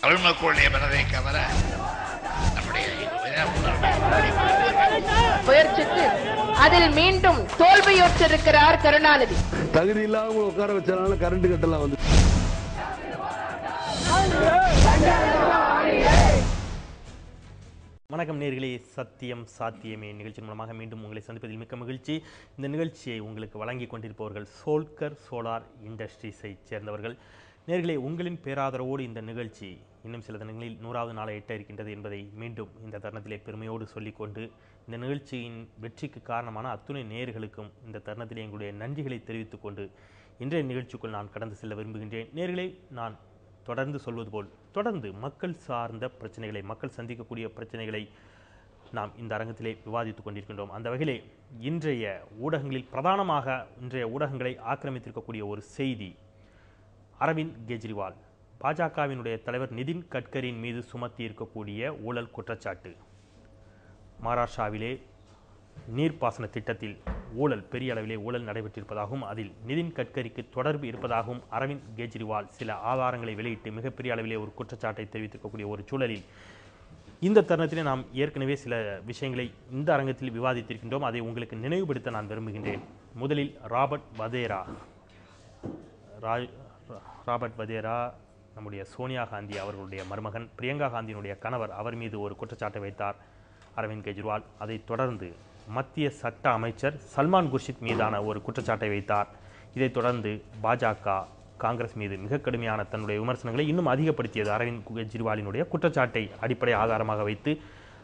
தமிழ் மக்களுடைய மனதை கவர நம்முடைய உணர்வை முயற்சித்து அதில் மீண்டும் தோல்வியுற்றிருக்கிறார் கருணாநிதி தகுதி இல்லாம உட்கார வச்சனால கரண்ட் கட்டலாம் வந்து வணக்கம் நேர்களே சத்தியம் சாத்தியமே நிகழ்ச்சி மூலமாக மீண்டும் உங்களை சந்திப்பதில் மிக்க மகிழ்ச்சி இந்த நிகழ்ச்சியை உங்களுக்கு வழங்கி கொண்டிருப்பவர்கள் சோல்கர் சோலார் இண்டஸ்ட்ரீஸை சேர்ந்தவர்கள் நேர்களே உங்களின் பேராதரவோடு இந்த நிகழ்ச்சி இன்னும் சில தினங்களில் நூறாவது நாளை எட்ட இருக்கின்றது என்பதை மீண்டும் இந்த தருணத்திலே பெருமையோடு சொல்லிக்கொண்டு இந்த நிகழ்ச்சியின் வெற்றிக்கு காரணமான அத்துணை நேர்களுக்கும் இந்த தருணத்திலே எங்களுடைய நன்றிகளை தெரிவித்துக் கொண்டு இன்றைய நிகழ்ச்சிக்குள் நான் கடந்து செல்ல விரும்புகின்றேன் நேர்களே நான் தொடர்ந்து சொல்வது போல் தொடர்ந்து மக்கள் சார்ந்த பிரச்சனைகளை மக்கள் சந்திக்கக்கூடிய பிரச்சனைகளை நாம் இந்த அரங்கத்திலே விவாதித்துக் கொண்டிருக்கின்றோம் அந்த வகையிலே இன்றைய ஊடகங்களில் பிரதானமாக இன்றைய ஊடகங்களை ஆக்கிரமித்திருக்கக்கூடிய ஒரு செய்தி அரவிந்த் கெஜ்ரிவால் பாஜகவினுடைய தலைவர் நிதின் கட்கரியின் மீது சுமத்தி இருக்கக்கூடிய ஊழல் குற்றச்சாட்டு மகாராஷ்டிராவிலே நீர்ப்பாசன திட்டத்தில் ஊழல் பெரிய அளவிலே ஊழல் நடைபெற்றிருப்பதாகவும் அதில் நிதின் கட்கரிக்கு தொடர்பு இருப்பதாகவும் அரவிந்த் கெஜ்ரிவால் சில ஆதாரங்களை வெளியிட்டு மிகப்பெரிய அளவிலே ஒரு குற்றச்சாட்டை தெரிவித்திருக்கக்கூடிய ஒரு சூழலில் இந்த தருணத்திலே நாம் ஏற்கனவே சில விஷயங்களை இந்த அரங்கத்தில் விவாதித்திருக்கின்றோம் அதை உங்களுக்கு நினைவுபடுத்த நான் விரும்புகின்றேன் முதலில் ராபர்ட் வதேரா ராய் ராபர்ட் வதேரா நம்முடைய சோனியா காந்தி அவர்களுடைய மருமகன் பிரியங்கா காந்தியினுடைய கணவர் அவர் மீது ஒரு குற்றச்சாட்டை வைத்தார் அரவிந்த் கெஜ்ரிவால் அதைத் தொடர்ந்து மத்திய சட்ட அமைச்சர் சல்மான் குர்ஷித் மீதான ஒரு குற்றச்சாட்டை வைத்தார் இதைத் தொடர்ந்து பாஜக காங்கிரஸ் மீது மிக கடுமையான தன்னுடைய விமர்சனங்களை இன்னும் அதிகப்படுத்தியது அரவிந்த் கெஜ்ரிவாலினுடைய குற்றச்சாட்டை அடிப்படை ஆதாரமாக வைத்து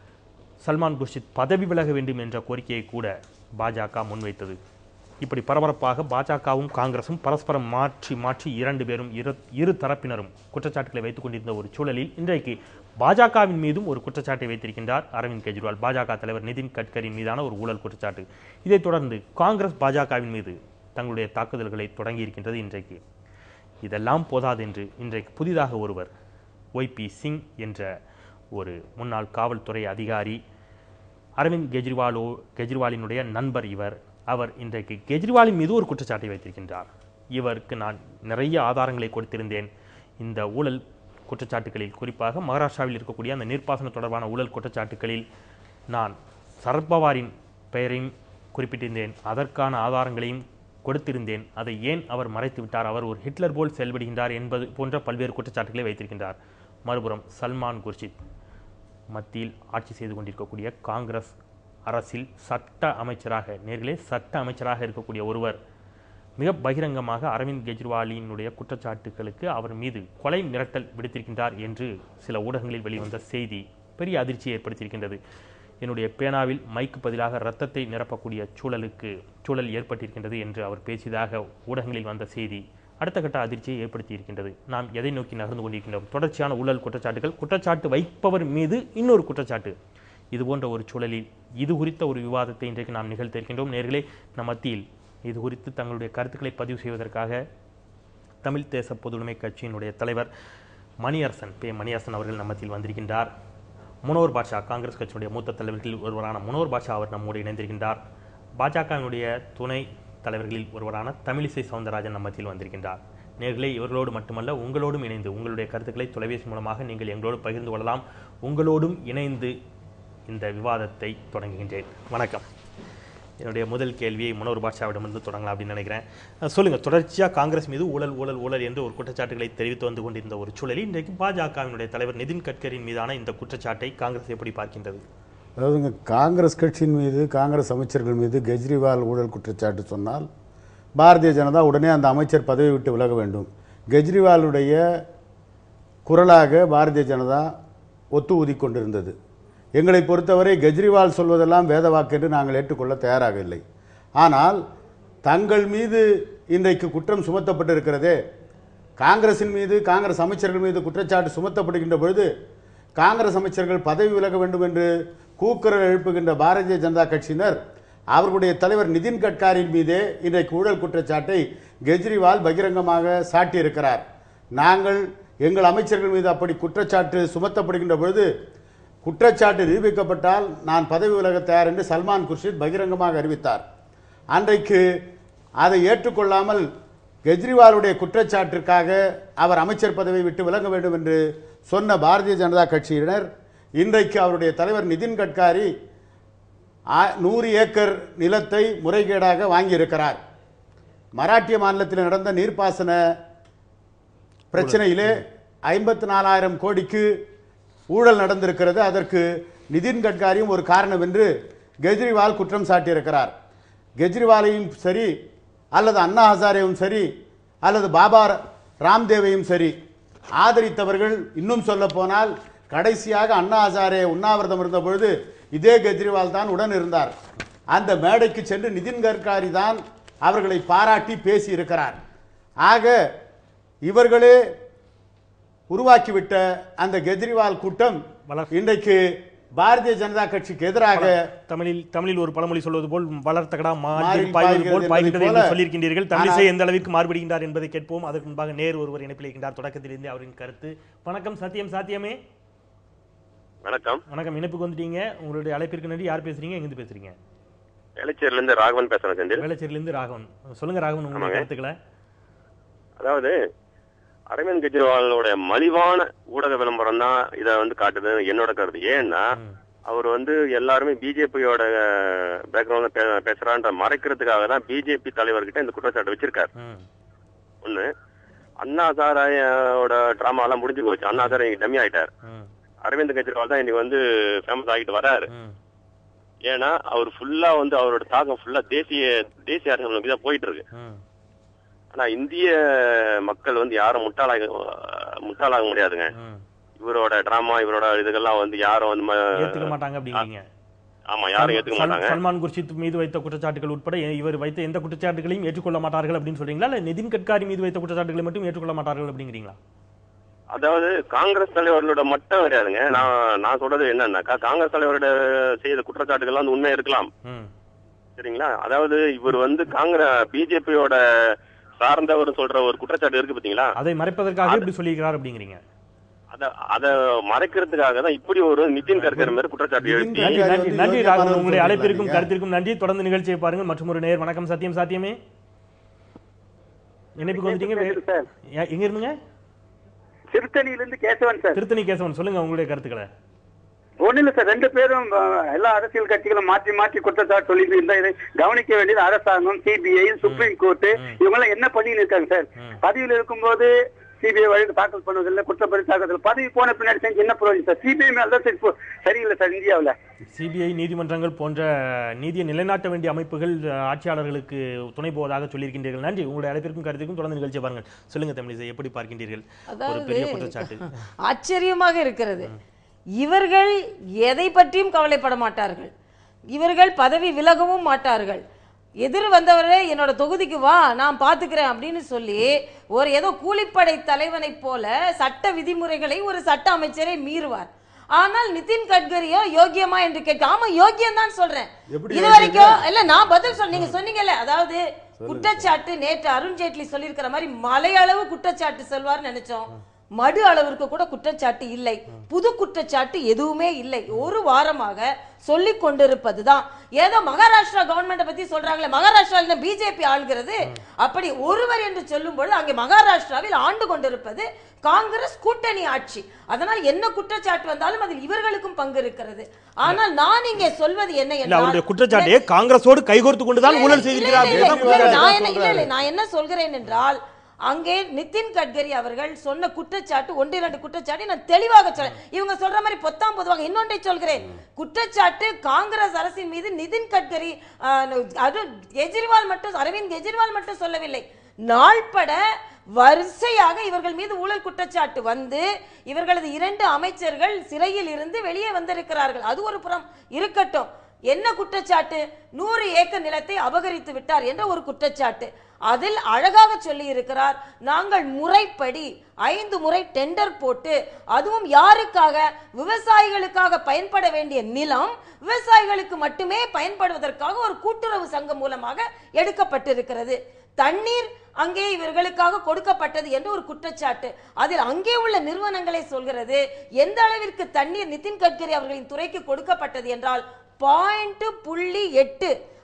சல்மான் குர்ஷித் பதவி விலக வேண்டும் என்ற கோரிக்கையை கூட பாஜக முன்வைத்தது இப்படி பரபரப்பாக பாஜகவும் காங்கிரசும் பரஸ்பரம் மாற்றி மாற்றி இரண்டு பேரும் இரு இரு தரப்பினரும் குற்றச்சாட்டுகளை வைத்துக் கொண்டிருந்த ஒரு சூழலில் இன்றைக்கு பாஜகவின் மீதும் ஒரு குற்றச்சாட்டை வைத்திருக்கின்றார் அரவிந்த் கெஜ்ரிவால் பாஜக தலைவர் நிதின் கட்கரியின் மீதான ஒரு ஊழல் குற்றச்சாட்டு இதைத் தொடர்ந்து காங்கிரஸ் பாஜகவின் மீது தங்களுடைய தாக்குதல்களை தொடங்கியிருக்கின்றது இன்றைக்கு இதெல்லாம் போதாது என்று இன்றைக்கு புதிதாக ஒருவர் ஒய்பி சிங் என்ற ஒரு முன்னாள் காவல்துறை அதிகாரி அரவிந்த் கெஜ்ரிவாலோ கெஜ்ரிவாலினுடைய நண்பர் இவர் அவர் இன்றைக்கு கெஜ்ரிவாலின் மீது ஒரு குற்றச்சாட்டை வைத்திருக்கின்றார் இவருக்கு நான் நிறைய ஆதாரங்களை கொடுத்திருந்தேன் இந்த ஊழல் குற்றச்சாட்டுகளில் குறிப்பாக மகாராஷ்டிராவில் இருக்கக்கூடிய அந்த நீர்ப்பாசனம் தொடர்பான ஊழல் குற்றச்சாட்டுகளில் நான் சரத்பவாரின் பெயரையும் குறிப்பிட்டிருந்தேன் அதற்கான ஆதாரங்களையும் கொடுத்திருந்தேன் அதை ஏன் அவர் மறைத்து விட்டார் அவர் ஒரு ஹிட்லர் போல் செயல்படுகின்றார் என்பது போன்ற பல்வேறு குற்றச்சாட்டுகளை வைத்திருக்கின்றார் மறுபுறம் சல்மான் குர்ஷித் மத்தியில் ஆட்சி செய்து கொண்டிருக்கக்கூடிய காங்கிரஸ் அரசில் சட்ட அமைச்சராக நேர்களே சட்ட அமைச்சராக இருக்கக்கூடிய ஒருவர் மிக பகிரங்கமாக அரவிந்த் கெஜ்ரிவாலினுடைய குற்றச்சாட்டுகளுக்கு அவர் மீது கொலை மிரட்டல் விடுத்திருக்கின்றார் என்று சில ஊடகங்களில் வெளிவந்த செய்தி பெரிய அதிர்ச்சியை ஏற்படுத்தியிருக்கின்றது என்னுடைய பேனாவில் மைக்கு பதிலாக ரத்தத்தை நிரப்பக்கூடிய சூழலுக்கு சூழல் ஏற்பட்டிருக்கின்றது என்று அவர் பேசியதாக ஊடகங்களில் வந்த செய்தி அடுத்த கட்ட அதிர்ச்சியை ஏற்படுத்தி இருக்கின்றது நாம் எதை நோக்கி நகர்ந்து கொண்டிருக்கின்றோம் தொடர்ச்சியான ஊழல் குற்றச்சாட்டுகள் குற்றச்சாட்டு வைப்பவர் மீது இன்னொரு குற்றச்சாட்டு இது போன்ற ஒரு சூழலில் இது குறித்த ஒரு விவாதத்தை இன்றைக்கு நாம் நிகழ்த்திருக்கின்றோம் நேர்களே நம் மத்தியில் இது குறித்து தங்களுடைய கருத்துக்களை பதிவு செய்வதற்காக தமிழ் தேச பொதுவுடைமை கட்சியினுடைய தலைவர் மணியரசன் பே மணியரசன் அவர்கள் நம் மத்தியில் வந்திருக்கின்றார் முனோர் பாட்ஷா காங்கிரஸ் கட்சியினுடைய மூத்த தலைவர்களில் ஒருவரான முனோர் பாட்ஷா அவர் நம்மோடு இணைந்திருக்கின்றார் பாஜகவினுடைய துணை தலைவர்களில் ஒருவரான தமிழிசை சவுந்தரராஜன் நம் மத்தியில் வந்திருக்கின்றார் நேர்களே இவர்களோடு மட்டுமல்ல உங்களோடும் இணைந்து உங்களுடைய கருத்துக்களை தொலைபேசி மூலமாக நீங்கள் எங்களோடு பகிர்ந்து கொள்ளலாம் உங்களோடும் இணைந்து இந்த விவாதத்தை தொடங்குகின்றேன் வணக்கம் என்னுடைய முதல் கேள்வியை முனோர் பாட்ஷாவிடமிருந்து தொடங்கலாம் அப்படின்னு நினைக்கிறேன் அஹ் சொல்லுங்க தொடர்ச்சியாக காங்கிரஸ் மீது ஊழல் ஊழல் ஊழல் என்று ஒரு குற்றச்சாட்டுகளை தெரிவித்து வந்து கொண்டிருந்த ஒரு சூழலில் இன்றைக்கு பாஜகவினுடைய தலைவர் நிதின் கட்கரியின் மீதான இந்த குற்றச்சாட்டை காங்கிரஸ் எப்படி பார்க்கின்றது அதாவதுங்க காங்கிரஸ் கட்சியின் மீது காங்கிரஸ் அமைச்சர்கள் மீது கெஜ்ரிவால் ஊழல் குற்றச்சாட்டு சொன்னால் பாரதிய ஜனதா உடனே அந்த அமைச்சர் பதவி விட்டு விலக வேண்டும் கெஜ்ரிவாலுடைய குரலாக பாரதிய ஜனதா ஒத்து ஊதிக் கொண்டிருந்தது எங்களை பொறுத்தவரை கெஜ்ரிவால் சொல்வதெல்லாம் வேத வாக்கு என்று நாங்கள் ஏற்றுக்கொள்ள தயாராக இல்லை ஆனால் தங்கள் மீது இன்றைக்கு குற்றம் சுமத்தப்பட்டிருக்கிறதே காங்கிரசின் மீது காங்கிரஸ் அமைச்சர்கள் மீது குற்றச்சாட்டு சுமத்தப்படுகின்ற பொழுது காங்கிரஸ் அமைச்சர்கள் பதவி விலக வேண்டும் என்று கூக்குரல் எழுப்புகின்ற பாரதிய ஜனதா கட்சியினர் அவர்களுடைய தலைவர் நிதின் கட்காரியின் மீதே இன்றைக்கு ஊழல் குற்றச்சாட்டை கெஜ்ரிவால் பகிரங்கமாக சாட்டியிருக்கிறார் நாங்கள் எங்கள் அமைச்சர்கள் மீது அப்படி குற்றச்சாட்டு சுமத்தப்படுகின்ற பொழுது குற்றச்சாட்டு நிரூபிக்கப்பட்டால் நான் பதவி விலக தயார் என்று சல்மான் குர்ஷித் பகிரங்கமாக அறிவித்தார் அன்றைக்கு அதை ஏற்றுக்கொள்ளாமல் கெஜ்ரிவாலுடைய குற்றச்சாட்டிற்காக அவர் அமைச்சர் பதவியை விட்டு விலக வேண்டும் என்று சொன்ன பாரதிய ஜனதா கட்சியினர் இன்றைக்கு அவருடைய தலைவர் நிதின் கட்காரி ஆ- நூறு ஏக்கர் நிலத்தை முறைகேடாக வாங்கியிருக்கிறார் மராட்டிய மாநிலத்தில் நடந்த நீர்ப்பாசன பிரச்சனையிலே ஐம்பத்தி நாலாயிரம் கோடிக்கு ஊழல் நடந்திருக்கிறது அதற்கு நிதின் கட்காரியும் ஒரு காரணம் என்று கெஜ்ரிவால் குற்றம் சாட்டியிருக்கிறார் கெஜ்ரிவாலையும் சரி அல்லது அண்ணா ஹசாரேவும் சரி அல்லது பாபா ராம்தேவையும் சரி ஆதரித்தவர்கள் இன்னும் சொல்ல போனால் கடைசியாக அண்ணா ஹசாரே உண்ணாவிரதம் இருந்த பொழுது இதே கெஜ்ரிவால் தான் உடன் இருந்தார் அந்த மேடைக்கு சென்று நிதின் கட்காரி தான் அவர்களை பாராட்டி பேசி இருக்கிறார் ஆக இவர்களே உருவாக்கிவிட்ட அந்த கெஜ்ரிவால் கூட்டம் வளர்- இன்றைக்கு பாரதிய ஜனதா கட்சிக்கு எதிராக தமிழில் தமிழில் ஒரு பழமொழி சொல்வது போல் வளர்த்தகடா மாறி மாறி பாய்வது பாய்கிறது போல் பாய்கிறது என்பதை என்று போல சொல்லியிருக்கின்றீர்கள் தமிழிசை ஆனால் எந்த அளவிற்கு மாறுபடுகின்றார் என்பதை கேட்போம் அதற்கு முன்பாக நேர் ஒருவர் இணைப்பில் இருக்கின்றார் தொடக்கத்திலிருந்து அவரின் கருத்து வணக்கம் சத்தியம் சாத்தியமே வணக்கம் வணக்கம் இணைப்புக்கு வந்துட்டீங்க உங்களுடைய அழைப்பிற்கு நன்றி யார் பேசுறீங்க எங்கிருந்து பேசுறீங்க வேளச்சேரில இருந்து ராகவன் பேசுறேன் செந்தில் வேளச்சேரியிலிருந்து ராகவன் சொல்லுங்க ராகவன் உங்களுடைய ஆமாங்க. கருத்துக்களை அதாவது அரவிந்த் கெஜ்ரிவாலோட மலிவான ஊடக விளம்பரம் தான் இதை வந்து காட்டுது என்னோட கருத்து ஏன்னா அவர் வந்து எல்லாருமே பிஜேபியோட பேக்ரவுண்ட்ல பேசுறான்ற மறைக்கிறதுக்காக தான் பிஜேபி தலைவர்கிட்ட இந்த குற்றச்சாட்டு வச்சிருக்காரு ம், ஒண்ணு அண்ணா சாராயோட டிராமா எல்லாம் முடிஞ்சு போச்சு அண்ணா சாரா இன்னைக்கு டம்மி ஆயிட்டார் ம், அரவிந்த் கெஜ்ரிவால் தான் இன்னைக்கு வந்து ஃபேமஸ் ஆகிட்டு வராரு ம், ஏன்னா அவர் ஃபுல்லா வந்து அவரோட தாக்கம் ஃபுல்லா தேசிய தேசிய அரசியல் நோக்கி தான் போயிட்டு இருக்கு ம். ஆனா இந்திய மக்கள் வந்து யாரும் முட்டாளாக முட்டாளாக முடியாதுங்க ம். இவரோட டிராமா இவரோட இதுக்கெல்லாம் வந்து யாரும் வந்து ம- ஏத்துக்க மாட்டாங்க அப்படிங்கிறீங்க ஆமா யாரும் ஏத்துக்க சல்- மாட்டாங்க சல்மான் குர்ஷித் மீது வைத்த குற்றச்சாட்டுகள் உட்பட இவர் வைத்த எந்த குற்றச்சாட்டுகளையும் ஏற்றுக்கொள்ள மாட்டார்கள் அப்படின்னு சொல்றீங்களா இல்ல நிதின் கட்காரி மீது வைத்த குற்றச்சாட்டுகளை மட்டும் ஏற்றுக்கொள்ள மாட்டார்கள் அப்படிங்கிறீங்களா அதாவது காங்கிரஸ் தலைவர்களோட மட்டும் கிடையாதுங்க நான் நான் சொல்றது என்னன்னாக்கா காங்கிரஸ் தலைவரோட செய்த குற்றச்சாட்டுகள்லாம் வந்து உண்மை இருக்கலாம் ம் சரிங்களா அதாவது இவர் வந்து காங்கிரஸ் பிஜேபியோட சார்ந்தவர் சொல்ற ஒரு குற்றச்சாட்டு இருக்கு பாத்தீங்களா அதை மறைப்பதற்காக இப்படி சொல்லியிருக்கிறார் அப்படிங்கிறீங்க அத அத மறைக்கிறதுக்காக தான் இப்படி ஒரு நிதின் கட்கரி மாதிரி குற்றச்சாட்டு நிதின் எழுப்பி நன்றி கட்காரி நன்றி வந்து நன்றி யோகியமானவர் ராகவன் உங்களுடைய சொல்றீங்களா அழைப்பிற்கும் நீங்க? கருத்திற்கும் நன்றி தொடர்ந்து நிகழ்ச்சியை பாருங்கள் மற்றும் ஒரு நேர் வணக்கம் சத்தியம் சாத்தியமே இணைப்புக்கு வந்துட்டீங்க வே- சார் யா- எங்க இருந்துங்க திருத்தணியிலிருந்து கேசவன் சார் திருத்தணி கேசவன் சொல்லுங்க உங்களுடைய கருத்துக்களை ஒண்ணு இல்ல சார் ரெண்டு பேரும் அஹ், எல்லா அரசியல் கட்சிகளும் மாற்றி மாற்றி குற்றச்சாட்டு சொல்லி இருந்தா இதை கவனிக்க வேண்டியது அரசாங்கம் சிபிஐ சுப்ரீம் கோர்ட் இவங்க எல்லாம் என்ன பண்ணின்னு இருக்காங்க சார் பதவியில் இருக்கும்போது சிபிஐ வழக்கு தாக்கல் பண்ணுவதில்லை குற்றப்படி தாக்கல் பதவி போன பின்னாடி செஞ்சு என்ன பிரயோஜனம் சார் சிபிஐ மேல தான் சரி, இப்போ சரியில்லை சார் இந்தியாவுல சிபிஐ நீதிமன்றங்கள் போன்ற நீதியை நிலைநாட்ட வேண்டிய அமைப்புகள் அஹ், ஆட்சியாளர்களுக்கு துணை போவதாக சொல்லியிருக்கின்றீர்கள் நன்றி உங்களுடைய அழைப்பிற்கும் கருத்திற்கும் தொடர்ந்து நிகழ்ச்சியை பாருங்கள் சொல்லுங்க தமிழிசை எப்படி பார்க்கின்றீர்கள் ஒரு பெரிய குற்றச்சாட்டு ஆச்சரியமாக இருக்கிறது இவர்கள் எதை பற்றியும் கவலைப்பட மாட்டார்கள் இவர்கள் பதவி விலகவும் மாட்டார்கள் எதிர் வந்தவரே என்னோட தொகுதிக்கு வா நான் பாத்துக்கிறேன் அப்படின்னு சொல்லி ஒரு ஏதோ கூலிப்படை தலைவனைப் போல சட்ட விதிமுறைகளை ஒரு சட்ட அமைச்சரை மீறுவார் ஆனால் நிதின் கட்கரியோ யோக்கியமா என்று கேட்க ஆமா யோக்கியம் தான் சொல்றேன் எப்படி இது வரைக்கும் இல்ல நான் பதில் சொல் நீங்க சொன்னீங்கல்ல அதாவது குற்றச்சாட்டு நேற்று அருண் ஜேட்லி சொல்லியிருக்கிற மாதிரி மலையளவு குற்றச்சாட்டு சொல்வார்னு நினைச்சோம் மடு அளவிற்கு கூட குற்றச்சாட்டு இல்லை புது குற்றச்சாட்டு எதுவுமே இல்லை ஒரு வாரமாக சொல்லிக் கொண்டிருப்பதுதான் ஏதோ மகாராஷ்டிரா கவர்மெண்ட்டை பத்தி சொல்றாங்களே மகாராஷ்டிராவில் பிஜேபி ஆள்கிறது அப்படி ஒருவர் என்று சொல்லும் பொழுது அங்கே மகாராஷ்டிராவில் ஆண்டு கொண்டிருப்பது காங்கிரஸ் கூட்டணி ஆட்சி அதனால் என்ன குற்றச்சாட்டு வந்தாலும் அதில் இவர்களுக்கும் பங்கு இருக்கிறது ஆனால் நான் இங்கே சொல்வது என்ன இல்ல அவருடைய என்றால் குற்றச்சாட்டு காங்கிரஸோடு கைகோர்த்து கொண்டுதான் ஊழல் செய்திருக்கிறார் இல்ல, இல்ல, அப்படிதான் இல்ல, நான் குற்றச்சாட்டு. என்ன- இல்ல, இல்ல, நான் என்ன சொல்கிறேன் என்றால் அங்கே நிதின் கட்கரி அவர்கள் சொன்ன குற்றச்சாட்டு ஒன்று இரண்டு குற்றச்சாட்டை நான் தெளிவாக சொல்றேன் இவங்க சொல்ற மாதிரி பொத்தாம் பொதுவாக இன்னொன்றை சொல்கிறேன் குற்றச்சாட்டு காங்கிரஸ் அரசின் மீது நிதின் கட்கரி ஆஹ், அது கெஜ்ரிவால் மட்டும் அரவிந்த் கெஜ்ரிவால் மட்டும் சொல்லவில்லை நாள்பட வரிசையாக இவர்கள் மீது ஊழல் குற்றச்சாட்டு வந்து இவர்களது இரண்டு அமைச்சர்கள் சிறையில் இருந்து வெளியே வந்திருக்கிறார்கள் அது ஒரு புறம் இருக்கட்டும் என்ன குற்றச்சாட்டு நூறு ஏக்கர் நிலத்தை அபகரித்து விட்டார் என்ற ஒரு குற்றச்சாட்டு அதில் அழகாக சொல்லி இருக்கிறார் நாங்கள் முறைப்படி ஐந்து முறை டெண்டர் போட்டு அதுவும் யாருக்காக விவசாயிகளுக்காக பயன்பட வேண்டிய நிலம் விவசாயிகளுக்கு மட்டுமே பயன்படுவதற்காக ஒரு கூட்டுறவு சங்கம் மூலமாக எடுக்கப்பட்டிருக்கிறது தண்ணீர் அங்கே இவர்களுக்காக கொடுக்கப்பட்டது என்று ஒரு குற்றச்சாட்டு அதில் அங்கே உள்ள நிறுவனங்களை சொல்கிறது எந்த அளவிற்கு தண்ணீர் நிதின் கட்கரி அவர்களின் துறைக்கு கொடுக்கப்பட்டது என்றால் பாயிண்ட் புள்ளி எட்டு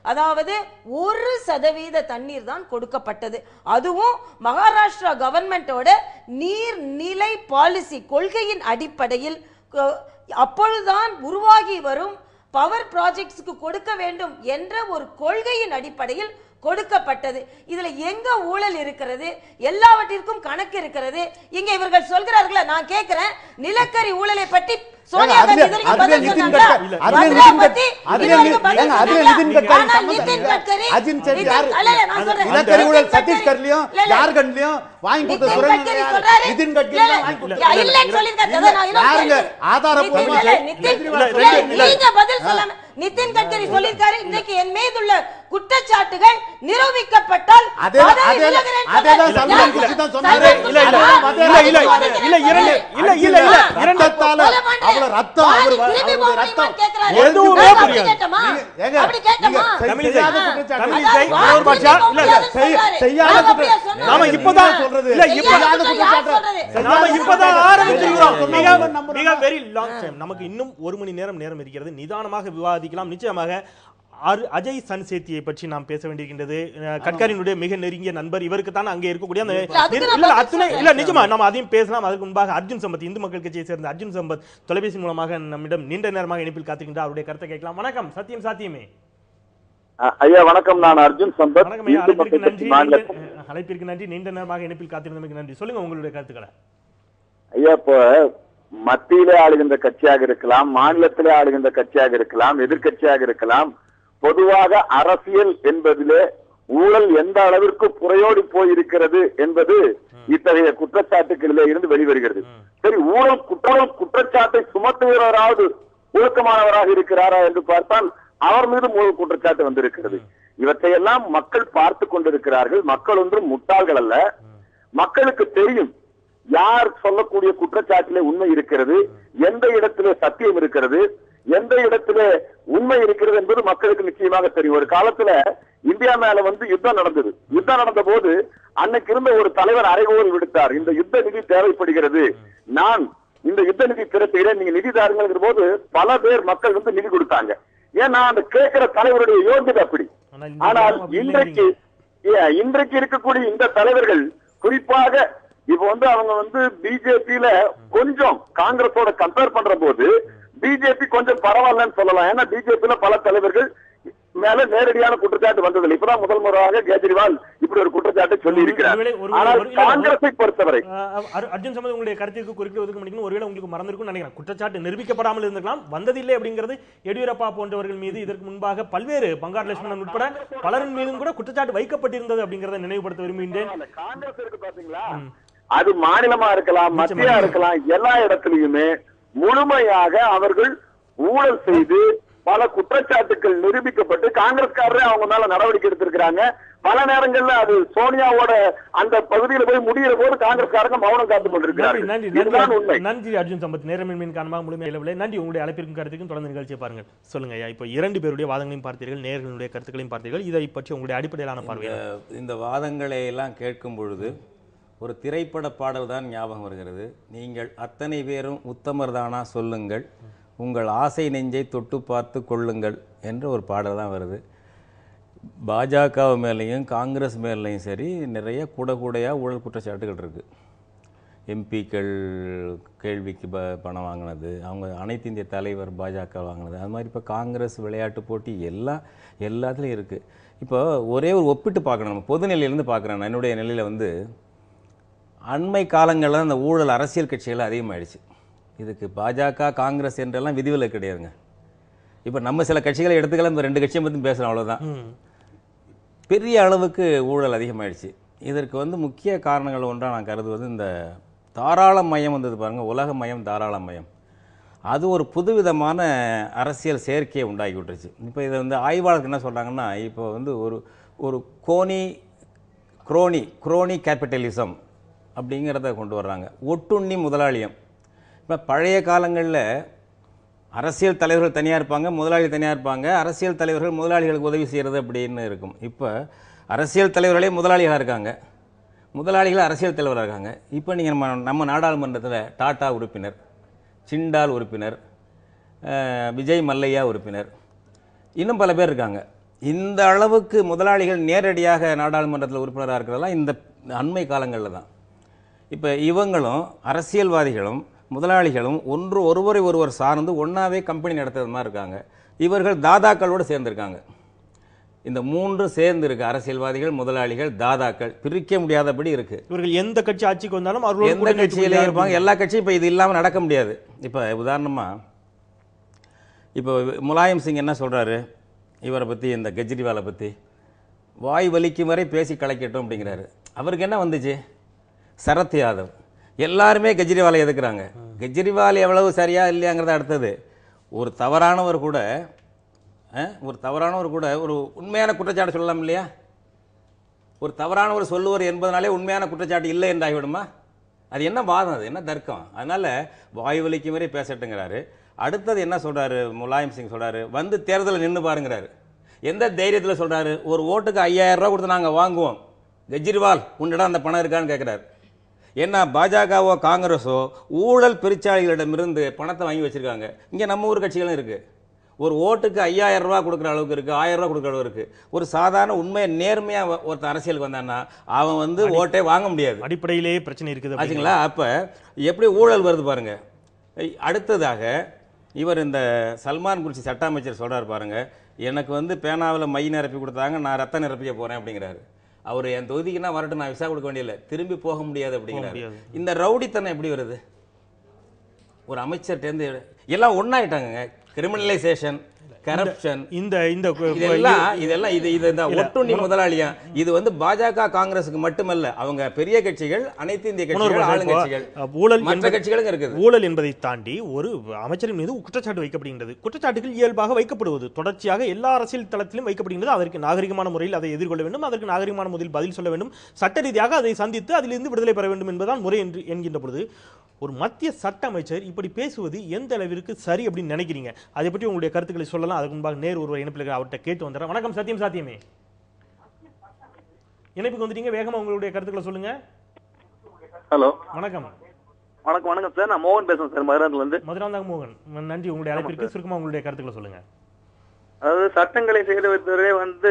அதாவது ஒரு சதவீத தண்ணீர் தான் கொடுக்கப்பட்டது அதுவும் மகாராஷ்டிரா கவர்மெண்டோட நீர்நிலை பாலிசி கொள்கையின் அடிப்படையில் க- அப்பொழுதுதான் உருவாகி வரும் பவர் ப்ராஜெக்ட்ஸ்க்கு கொடுக்க வேண்டும் என்ற ஒரு கொள்கையின் அடிப்படையில் கொடுக்கப்பட்டது இதுல எங்க ஊழல் இருக்கிறது எல்லாவற்றிற்கும் கணக்கு இருக்கிறது இங்க இவர்கள் சொல்கிறார்களா நான் கேட்கிறேன் நிலக்கரி ஊழலை பற்றி சோனியா அதுல- காந்தி இதுவரைக்கும் அதுல பதில் நிதின் சொன்னாங்களா? கட்கரி- அதுல பத்ரா நிதின் பத்தி கட்கரி- அதுல இதுவரைக்கும் நி- பதில் ஏங்க, அதுல சொன்னாங்களா? நிதின் கட்கரி ஆனா சம்பந்தம் நிதின் இல்ல. கட்கரி அஜின் செட்டி நிதின் யாரு? அல்ல, இல்ல, நான் சொல்றேன். நிலக்கரி ஊழல் நிதின் கட்கரி- சத்தீஸ்கர்லயும் இல்ல, இல்ல. ஜார்க்கண்ட்லயும் வாங்கி கொடுத்த நிதின் சுரங்க கட்கரி யாரு? சொல்றாரு. நிதின் இல்ல, கட்கரி இல்ல, வாங்கி கொடுத்த- இல்ல, இல்லைன்னு சொல்லியிருக்காரு. அதான் நான் இன்னொரு யாருங்க? கேள்வி. ஆதாரப்பூர்வமா நிதின் இல்ல, சொல்லு. நிதின் கெஜ்ரிவால் இல்ல, சொல்றாரு. நீங்க பதில் சொல்லாம நிதின் கட்கரி சொல்லியிருக்காரு இன்னைக்கு என் மீது உள்ள குற்றச்சாட்டுகள் நிரூபிக்கப்பட்டால் அதே- பதவி அதே- விலகுறேன் அதேதான் சொன்னார். சல்மான் குர்ஷி தான் சொன்னாரு. சல்மான் இல்ல, இல்ல, குர்ஷி இல்ல, தான் இல்ல, பதில் இல்ல, இல்ல, சொல்லியிருக்காரு. இல்ல, இல்ல, இல்ல, இல்ல, இரண்டு ரத்தத்தால கொலை பண்ணு. அவ்வளவு ரத்தம் வாடி அவரு திரும்பி அவருடைய போக ரத்தம் முடியுமான்னு கேட்கிறாரு. எதுவுமே நாங்க அப்படி புரியாது. கேட்டோமா? நீங்க- ஏங்க, அப்படி கேட்டோமா? நீங்க செய்- தமிழிசை, செய்யாத ஆ. குற்றச்சாட்டு. தமிழிசை, அதான் இன்னொரு வாடி பாஷா, திரும்பி இல்ல, போக இல்ல, முடியாதுன்னு செய்ய- சொல்றாரு. செய்யாத நாங்க குற்ற- அப்படியா சொன்னோம்? நாம இப்பதான் சொல்றது. இல்ல, இப்ப- செய்யாத செய்யாத குற்றம் யார் குற்றச்சாட்டு. சொல்றது? நாம இப்பதான் ஆரம்பிச்சிருக்கிறோம் சொன்னா மிக நம்புறோம். மிக வெரி லாங் டைம் நமக்கு இன்னும் ஒரு மணி நேரம் நேரம் இருக்கிறது நிதானமாக விவாதிக்கலாம் நிச்சயமாக அரு- அஜய் சன்சேத்தியை பற்றி நாம் பேச வேண்டியிருக்கின்றது அஹ், கட்கரியினுடைய மிக நெருங்கிய நண்பர் இவருக்கு தான் அங்கே இருக்கக்கூடிய அந்த அதுக்கு நான் இல்ல பதில் அத்துணை சொல்றேன். இல்ல நிஜமா நம்ம அதையும் பேசலாம் அதுக்கு முன்பாக அர்ஜுன் சம்பத் இந்து மக்கள் கட்சியை சேர்ந்த அர்ஜுன் சம்பத் தொலைபேசி மூலமாக நம்மிடம் நீண்ட நேரமாக இணைப்பில் காத்துக்கின்ற அவருடைய கருத்தை கேட்கலாம் வணக்கம் சத்தியம் சாத்தியமே அ- ஐயா வணக்கம் நான் அர்ஜுன் சம்பத் வணக்கம் ஐயா இந்து அழைப்பிற்கு மக்கள் நன்றி கட்சி மாநில நீண்ட- அஹ், அழைப்பிற்கு நன்றி நீண்ட நேரமாக இணைப்பில் காத்திருந்தமைக்கு நன்றி சொல்லுங்க உங்களுடைய கருத்துக்களை ஐயா இப்போ மத்தியிலே ஆளுகின்ற கட்சியாக இருக்கலாம் மாநிலத்திலே ஆளுகின்ற கட்சியாக இருக்கலாம் எதிர்க்கட்சியாக இருக்கலாம் பொதுவாக அரசியல் என்பதிலே ஊழல் எந்த அளவிற்கு புறையோடி போயிருக்கிறது என்பது இத்தகைய குற்றச்சாட்டுகளிலே இருந்து வெளிவருகிறது சரி ஊழல் குற்றம் குற்றச்சாட்டை சுமத்துகிறவராவது ஒழுக்கமானவராக இருக்கிறாரா என்று பார்த்தால் அவர் மீது ஊழல் குற்றச்சாட்டு வந்திருக்கிறது இவற்றையெல்லாம் மக்கள் பார்த்து கொண்டிருக்கிறார்கள் மக்கள் ஒன்றும் முட்டாள்கள் அல்ல மக்களுக்கு தெரியும் யார் சொல்லக்கூடிய குற்றச்சாட்டிலே உண்மை இருக்கிறது எந்த இடத்திலே சத்தியம் இருக்கிறது எந்த இடத்திலே உண்மை இருக்கிறது என்பது மக்களுக்கு நிச்சயமாக தெரியும் ஒரு காலத்துல இந்தியா மேல வந்து யுத்தம் நடந்தது யுத்தம் நடந்த போது அன்னைக்கு இருந்த ஒரு தலைவர் அறைகோல் விடுத்தார் இந்த யுத்த நிதி தேவைப்படுகிறது நான் இந்த யுத்த நிதி திரட்டுகிறேன் நீங்க நிதி தாருங்கிற போது பல பேர் மக்கள் வந்து நிதி கொடுத்தாங்க ஏன்னா அந்த கேட்கிற தலைவருடைய யோகியதை அப்படி ஆனால் இந்த ஆனால் காலம் அப்படி இன்றைக்கு ஏ, இன்றைக்கு இருக்கக்கூடிய இந்த தலைவர்கள் குறிப்பாக இப்ப வந்து அவங்க வந்து பிஜேபியில கொஞ்சம் காங்கிரஸோட கம்பேர் பண்ற போது பிஜேபி கொஞ்சம் பரவாயில்லன்னு சொல்லலாம் ஏன்னா பிஜேபியில பல தலைவர்கள் மேல நேரடியான குற்றச்சாட்டு வந்ததில்லை இப்பதான் முதல் முறையாக கேஜ்ரிவால் இப்படி ஒரு குற்றச்சாட்டை சொல்லி இருக்கிறார் ஒருவேளை- ஒருவேளை- ஆனால் ஒரு- இல்ல, ஒரு- காங்கிரஸை பொறுத்தவரை அஹ் அர்- அர்ஜுன் சம்பத் உங்களுடைய கருத்திற்கு குறுக்கிடுவதற்கு முடிக்கணும் ஒருவேளை உங்களுக்கு மறந்திருக்கும் நினைக்கிறேன் குற்றச்சாட்டு நிரூபிக்கப்படாமல் இருந்திருக்கலாம் வந்ததில்லை அப்படிங்கிறது எடியூரப்பா போன்றவர்கள் மீது இதற்கு முன்பாக பல்வேறு பங்கார் லட்சுமணன் உட்பட பலரின் மீதும் கூட குற்றச்சாட்டு வைக்கப்பட்டிருந்தது அப்படிங்கறதை நினைவுபடுத்த விரும்புகின்றேன் அந்த காங்கிரஸ் இருக்கு பாத்தீங்களா அது மாநிலமா இருக்கலாம் மத்தியா நிச்சயமா. இருக்கலாம் எல்லா இடத்துலயுமே முழுமையாக அவர்கள் ஊழல் செய்து பல குற்றச்சாட்டுகள் நிரூபிக்கப்பட்டு காங்கிரஸ்காரரே அவங்க மேல நடவடிக்கை எடுத்திருக்கிறாங்க பல நேரங்கள்ல அது சோனியாவோட அந்த பகுதியில போய் முடிகிற போது காங்கிரஸ்காரங்க மௌனம் காத்துக் நன்றி கொண்டிருக்கிறார்கள் நன்றி இதுதான் உண்மை நன்றி நன்றி அர்ஜுன் சம்பத் நேரமின்மையின் காரணமாக முழுமையாக இழவில்லை நன்றி உங்களுடைய அழைப்பிற்கும் கருத்துக்கும் தொடர்ந்து நிகழ்ச்சியை பாருங்கள் சொல்லுங்க ஐயா இப்போ இரண்டு பேருடைய வாதங்களையும் பார்த்தீர்கள் நேர்களுடைய கருத்துக்களையும் பார்த்தீர்கள் இதை பற்றி உங்களுடைய அடிப்படையிலான பார்வை என்ன? இந்த- இந்த வாதங்களை எல்லாம் கேட்கும் பொழுது ஒரு திரைப்பட பாடல் தான் ஞாபகம் வருகிறது நீங்கள் அத்தனை பேரும் உத்தமர் தானா சொல்லுங்கள் உங்கள் ஆசை நெஞ்சை தொட்டு பார்த்து கொள்ளுங்கள் என்ற ஒரு பாடல் தான் வருது பாஜக மேலேயும் காங்கிரஸ் மேலேயும் சரி நிறைய கூட கூடையாக ஊழல் குற்றச்சாட்டுகள் இருக்குது எம்பிக்கள் கேள்விக்கு ப பணம் வாங்கினது அவங்க அனைத்து இந்திய தலைவர் பாஜக வாங்கினது அது மாதிரி இப்போ காங்கிரஸ் விளையாட்டு போட்டி எல்லாம் எல்லாத்துலேயும் இருக்குது இப்போ ஒரே ஒரு ஒப்பிட்டு பார்க்கணும் நம்ம பொது நிலையிலேருந்து பார்க்குறேன் நான் என்னுடைய நிலையில் வந்து அண்மை காலங்களில் அந்த ஊழல் அரசியல் கட்சிகள் அதிகமாயிடுச்சு இதுக்கு பாஜக காங்கிரஸ் என்றெல்லாம் விதிவிலக்கு கிடையாதுங்க இப்போ நம்ம சில கட்சிகளை எடுத்துக்கலாம் இந்த ரெண்டு கட்சியை பற்றி பேசுகிறோம் அவ்வளோதான் பெரிய அளவுக்கு ஊழல் அதிகமாயிடுச்சு இதற்கு வந்து முக்கிய காரணங்கள் ஒன்றா நான் கருதுவது இந்த தாராளமயம் வந்தது பாருங்கள் உலகமயம் தாராளமயம் அது ஒரு புதுவிதமான அரசியல் சேர்க்கையை உண்டாக்கி விட்டுருச்சு இப்போ இதை வந்து ஆய்வாளர்கள் என்ன சொல்கிறாங்கன்னா இப்போ வந்து ஒரு ஒரு கோனி குரோனி குரோனி கேபிட்டலிசம் அப்படிங்கிறத கொண்டு வர்றாங்க ஒட்டுண்ணி முதலாளியம் இப்போ பழைய காலங்களில் அரசியல் தலைவர்கள் தனியாக இருப்பாங்க முதலாளி தனியாக இருப்பாங்க அரசியல் தலைவர்கள் முதலாளிகளுக்கு உதவி செய்கிறது அப்படின்னு இருக்கும் இப்போ அரசியல் தலைவர்களே முதலாளியாக இருக்காங்க முதலாளிகள் அரசியல் தலைவராக இருக்காங்க இப்போ நீங்கள் நம்ம நம்ம நாடாளுமன்றத்தில் டாடா உறுப்பினர் சிண்டால் உறுப்பினர் அஹ், விஜய் மல்லையா உறுப்பினர் இன்னும் பல பேர் இருக்காங்க இந்த அளவுக்கு முதலாளிகள் நேரடியாக நாடாளுமன்றத்தில் உறுப்பினராக இருக்கிறதெல்லாம் இந்த அண்மை காலங்களில் தான் இப்போ இவங்களும் அரசியல்வாதிகளும் முதலாளிகளும் ஒன்று ஒருவரை ஒருவர் சார்ந்து ஒன்றாவே கம்பெனி நடத்துறது மாதிரி இருக்காங்க இவர்கள் தாதாக்களோடு சேர்ந்திருக்காங்க இந்த மூன்று சேர்ந்து இருக்கு அரசியல்வாதிகள் முதலாளிகள் தாதாக்கள் பிரிக்க முடியாதபடி இருக்கு இவர்கள் எந்த கட்சி ஆட்சிக்கு வந்தாலும் அவர்களோட எந்த கூட்டணி கட்சியிலே வைத்துக் இருப்பாங்க எல்லா கட்சியும் இப்போ இது இல்லாமல் நடக்க முடியாது இப்போ உதாரணமா இப்போ முலாயம் சிங் என்ன சொல்றாரு இவரை பத்தி இந்த கெஜ்ரிவாலை பத்தி வாய் வலிக்கும் வரை பேசி கலைக்கட்டும் அப்படிங்கிறாரு அவருக்கு என்ன வந்துச்சு சரத் யாதவ் எல்லாருமே கெஜ்ரிவாலை எதுக்குறாங்க கெஜ்ரிவால் எவ்வளவு சரியா இல்லையாங்கிறது அடுத்தது ஒரு தவறானவர் கூட அஹ், ஒரு தவறானவர் கூட ஒரு உண்மையான குற்றச்சாட்டு சொல்லலாம் இல்லையா ஒரு தவறானவர் சொல்லுவர் என்பதனாலே உண்மையான குற்றச்சாட்டு இல்லை என்று ஆகிவிடுமா அது என்ன வாதம் அது என்ன தர்க்கம் அதனால வாய் வலிக்கும் வரை பேசட்டுங்கிறாரு அடுத்தது என்ன சொல்றாரு முலாயம் சிங் சொல்றாரு வந்து தேர்தலில் நின்று பாருங்கிறாரு எந்த தைரியத்தில் சொல்றாரு ஒரு ஓட்டுக்கு ஐயாயிரம் ரூபாய் கொடுத்து நாங்கள் வாங்குவோம் கெஜ்ரிவால் உன்னிடம் அந்த பணம் இருக்கான்னு கேட்குறாரு ஏன்னா பாஜகவோ காங்கிரஸோ ஊழல் பெருச்சாளிகளிடமிருந்து பணத்தை வாங்கி வச்சிருக்காங்க இங்கே நம்ம ஊர் கட்சிகளும் இருக்கு ஒரு ஓட்டுக்கு ஐயாயிரம் ரூபாய் கொடுக்குற அளவுக்கு இருக்கு ஆயிரம் ரூபாய் கொடுக்குற அளவுக்கு இருக்கு ஒரு சாதாரண உண்மையை நேர்மையா ஒ- ஒருத்தன் அரசியலுக்கு வந்தான்னா அவன் வந்து ஓட்டே வாங்க முடியாது அடிப்படையிலேயே பிரச்சனை இருக்குது ஆச்சுங்களா அப்ப எப்படி ஊழல் வருது பாருங்க ஐ- அடுத்ததாக இவர் இந்த சல்மான் குர்சி சட்ட அமைச்சர் சொல்றாரு பாருங்க எனக்கு வந்து பேனாவில் மை நிரப்பி கொடுத்தாங்க நான் ரத்த நிரப்பிக்க போறேன் அப்படிங்கிறாரு அவர் என் தொகுதிக்குன்னா வரட்டும் நான் விசா கொடுக்க வேண்டியதில்லை திரும்பி போக முடியாது அப்படிங்கிறாரு முடியாது. இந்த ரவுடித்தனம் எப்படி வருது ஒரு அமைச்சர்கிட்டேருந்து எல்லாம் ஒன்னாயிட்டாங்க கிரிமினலைசேஷன் கரப்ஷன் இந்த இந்த இதெல்லாம் இதெல்லாம் இது இது இந்த இல்ல, ஒட்டுண்ணி முன- முதலாளியா இது வந்து பாஜக காங்கிரஸுக்கு மட்டுமல்ல அவங்க பெரிய கட்சிகள் அனைத்து இந்திய இன்னொரு கட்சிகள் பிரச்சனை இப்போ, ஆளுங்கட்சிகள் அஹ், ஊழல் மற்ற என்பது- கட்சிகளும் இருக்குது ஊழல் என்பதை தாண்டி ஒரு அமைச்சரின் மீது குற்றச்சாட்டு வைக்கப்படுகின்றது குற்றச்சாட்டுகள் இயல்பாக வைக்கப்படுவது தொடர்ச்சியாக எல்லா அரசியல் தளத்திலும் வைக்கப்படுகின்றது அதற்கு நாகரிகமான முறையில் அதை எதிர்கொள்ள வேண்டும் அதற்கு நாகரிகமான முறையில் பதில் சொல்ல வேண்டும் சட்ட ரீதியாக அதை சந்தித்து அதிலிருந்து விடுதலை பெற வேண்டும் என்பதுதான் முறை என்று என்கின்ற பொழுது ஒரு மத்திய சட்ட அமைச்சர் இப்படி பேசுவது எந்த அளவிற்கு சரி அப்படின்னு நினைக்கிறீங்க அதை பற்றி உங்களுடைய கருத்துக்களை சொல்லலாம் அதுக்கு முன்பாக நேர் ஒருவர் இணைப்பில் இருக்கிற அவர்கிட்ட கேட்டு வந்துடுறேன் வணக்கம் சத்தியம் சாத்தியமே இணைப்புக்கு வந்துட்டீங்க வேகமா உங்களுடைய கருத்துக்களை சொல்லுங்க ஹலோ வணக்கம் வணக்கம் வணக்கம் சார் நான் மோகன் பேசுறேன் சார் மதுராந்துல இருந்து மதுராந்தக மோகன் ம- நன்றி உங்களுடைய அழைப்பிற்கு சுருக்கமா உங்களுடைய கருத்துக்களை சொல்லுங்க அதாவது சட்டங்களை செய்தவர்களே வந்து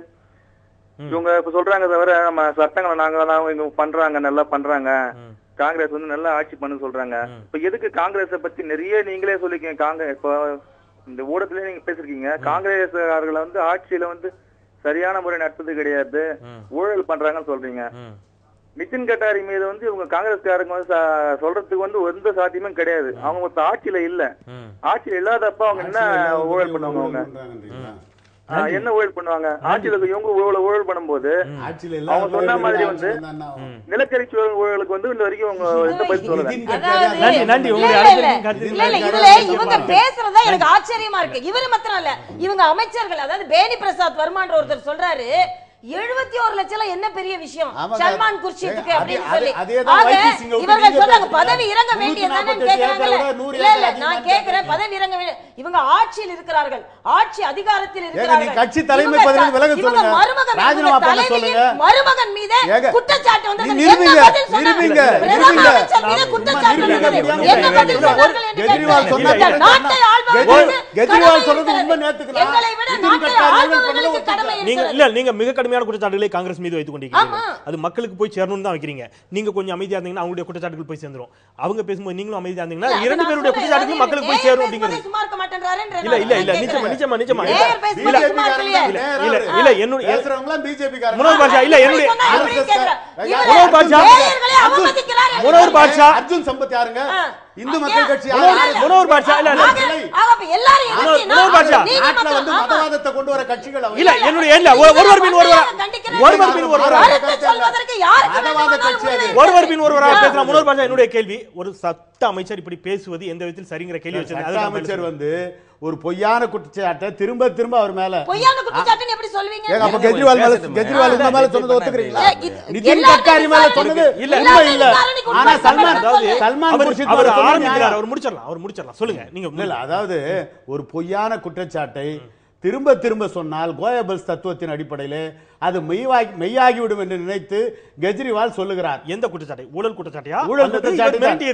இவங்க இப்ப சொல்றாங்க தவிர நம்ம சட்டங்களை நாங்க தான் இவங்க பண்றாங்க நல்லா பண்றாங்க காங்கிரஸ் வந்து நல்லா ஆட்சி பண்ணு சொல்றாங்க இப்ப எதுக்கு காங்கிரஸ பத்தி நிறைய நீங்களே சொல்லிக்கீங்க காங்கிரஸ் இப்போ இந்த ஊடகத்திலே நீங்க பேசிருக்கீங்க காங்கிரஸ் அவர்களை வந்து ஆட்சியில வந்து சரியான முறை நடத்துறது கிடையாது ஊழல் பண்றாங்கன்னு சொல்றீங்க நிதின் கட்டாரி மீது வந்து இவங்க காங்கிரஸ்காரங்க வந்து ச- சொல்றதுக்கு வந்து எந்த சாத்தியமும் கிடையாது அவங்க இப்ப ஆட்சியில இல்ல ஆட்சியில இல்லாதப்ப அவங்க என்ன ஊழல் பண்ணுவாங்க அவங்க ஆ, என்ன ஊழல் பண்ணுவாங்க ஆட்சியில இருக்க இவங்க ஊழல் ஊழல் பண்ணும்போது ஆட்சியில அவங்க சொன்ன மாதிரி வந்து வந்து நிலக்கரி சூழல் ஊழலுக்கு வந்து இன்ன வரைக்கும் அவங்க எந்த பதில் சொல்லல அதாவது- நன்றி, நன்றி. இல்ல, உங்களுடைய இல்ல, அழைப்பிற்கு இல்ல. கருத்து இல்ல, இல்ல, தெரிவிக்க இதுல கருத்து இவங்க தெரிவிக்க பேசுறதா எனக்கு ஆச்சரியமா இருக்கு இவரு மாத்திரம் இல்ல இவங்க அமைச்சர்கள் அதாவது பேனி பிரசாத் வர்மான்ற ஒருத்தர் சொல்றாரு எழுபத்தி ஒரு லட்சம் என்ன பெரிய விஷயம் ஆமாங்க. சல்மான் குர்ஷித்துக்கு அதே- அப்படின்னு அதே- சொல்லி அதேதான் ஆக, YP சிங்கை விட்டு இவர்கள் நீங்க சொல்றாங்க பேசுறீங்க. பதவி இறங்க நூத்தி வேண்டியதுதானே நாற்பத்தெட்டு கேக்குறாங்கல்ல ஏக்கரை விட நூறு இல்ல இல்ல ஏக்கர் நான் அதிகமா கேக்குறேன் பதவி இறங்க வேண்டிய இவங்க ஆட்சியில் இருக்கிறார்கள் ஆட்சி அதிகாரத்தில் நீ இருக்கிறார்கள் கட்சி தலைமை இவங்க பதவியிலிருந்து விலக இவங்க சொல்லுங்க. மருமகன் ராஜினாமா இவங்க பண்ண தலைவியின் சொல்லுங்க. மருமகன் மீது ஏங்க, குற்றச்சாட்டு வந்து நீ என்ன நிரூபிங்க, பதில் சொன்னாங்க? நிரூபிங்க, பிரதம நிரூபிங்க. அமைச்சர் மீது குற்றச்சாட்டு நிரூபிங்க வந்தது. முடியாம என்ன இல்ல, பதில் இல்ல, சொன்னார்கள் என்று கெஜ்ரிவால் கேட்கிறேன். சொன்னா இந்த நாட்டை ஆள்பவர்களுக்கு கெஜ்ரிவால் கடமை சொல்றது இருக்கிறது. உண்மை நேத்துக்கலாம். எங்களை விட நிதின் நாட்டை கட்காரி அவர்கள் ஆள்பவர்களுக்கு பண்ணதை கடமை நீங்க இருக்கிறது. இல்ல நீங்க மிக கடுமையான குற்றச்சாட்டுகளை காங்கிரஸ் மீது வைத்துக் கொண்டிருக்கீங்க ஆமா. அது மக்களுக்கு போய் சேரணும்னு தான் வைக்கிறீங்க நீங்க கொஞ்சம் அமைதியா இருந்தீங்கன்னா அவங்களுடைய குற்றச்சாட்டுகள் போய் சேர்ந்துரும் அவங்க பேசும்போது நீங்களும் அமைதியா இருந்தீங்கன்னா இல்ல, இரண்டு நான் பேருடைய சொல்றேன். குற்றச்சாட்டுகள் அதாவது மக்களுக்கு போய் நேயர் சேரும் பேசும்போதே அப்படிங்கிறது சும்மா இருக்க மாட்டேன்றாருன்ற இல்ல இல்ல இல்ல நான் நிச்சயமா கேட்கிறேன். நிச்சயமா நிச்சயமா நேயர் பேசும்போது சும்மா இருக்கலையே. இல்ல இல்ல இல்ல என்னுடைய பேசுறவங்களாம் பிஜேபி முனோர் பாட்ஷா இல்ல என்னுடைய சொன்னா எப்படின்னு கேட்கிறேன். இவரு முனோர் பாட்ஷா நேயர்களை அவமதிக்கிறார் என்று முனோர் பாட்ஷா அர்ஜுன் சம்பத் யாருங்க ஆ. இந்து மக்கள் கட்சி முனோர் யாரு? முனோர் பாட்ஷா இல்ல இல்ல ஆக, ஆக அப்ப எல்லாரும் முனோர் எதிர்த்தீங்கன்னா, முனோர் பாட்ஷா நீங்க நாட்டுல மட்டும் வந்து ஆமா. மதவாதத்தை கொண்டு வர கட்சிகள் அவங்க. இல்ல என்னுடைய இல்ல ஒரு- ஒருவர் பின் ஒருவரா கண்டிக்கிறேன். ஒருவர் பின் ஒருவரா கருத்து சொல்வதற்கு யாருக்கு மதவாத வேண்டுமானாலும் கட்சி அது. உரிமை ஒருவர் பின் ஒருவராக பேசுற முனோர் பாட்ஷா என்னுடைய கேள்வி ஒரு சட்ட அமைச்சர் இப்படி பேசுவது எந்த விதத்தில் சரிங்கிற கேள்வி சட்ட வச்சிருக்கேன் அமைச்சர் வந்து ஒரு பொய்யான குற்றச்சாட்டை திரும்ப திரும்ப அவர் மேல பொய்யான குற்றச்சாட்டுன்னு எப்படி சொல்வீங்க ஏங்க அப்ப கெஜ்ரிவால் மேல கெஜ்ரிவால் இந்த மேல சொன்னது ஒத்துக்கிறீங்களா ஏ, இது- நிதின் எல்லாத்தையும் கட்காரி மேல விசாரணை சொன்னது இல்ல. உண்மை இல்ல எல்லாத்தையும் விசாரணைக்கு ஆனா சல்மான் உட்படுத்தப்பட சல்மான் அவர் குர்ஷித் அவர் சொன்னது ஆரம்பிக்கிறார் நியாயம். அவர் முடிச்சிடலாம் அவர் முடிச்சிடலாம் சொல்லுங்க நீங்க இல்ல, இல்ல அதாவது ஒரு பொய்யான குற்றச்சாட்டை திரும்ப திரும்ப சொன்னால் கோயபல்ஸ் தத்துவத்தின் அடிப்படையிலே அது மெய்யாகி மெய்யாகிவிடும் என்று நினைத்து கெஜ்ரிவால் சொல்லுகிறார் எந்த குற்றச்சாட்டை ஊழல் குற்றச்சாட்டையா ஊழல் அல்லது குற்றச்சாட்டு இவர் தான். மிரட்டியதையா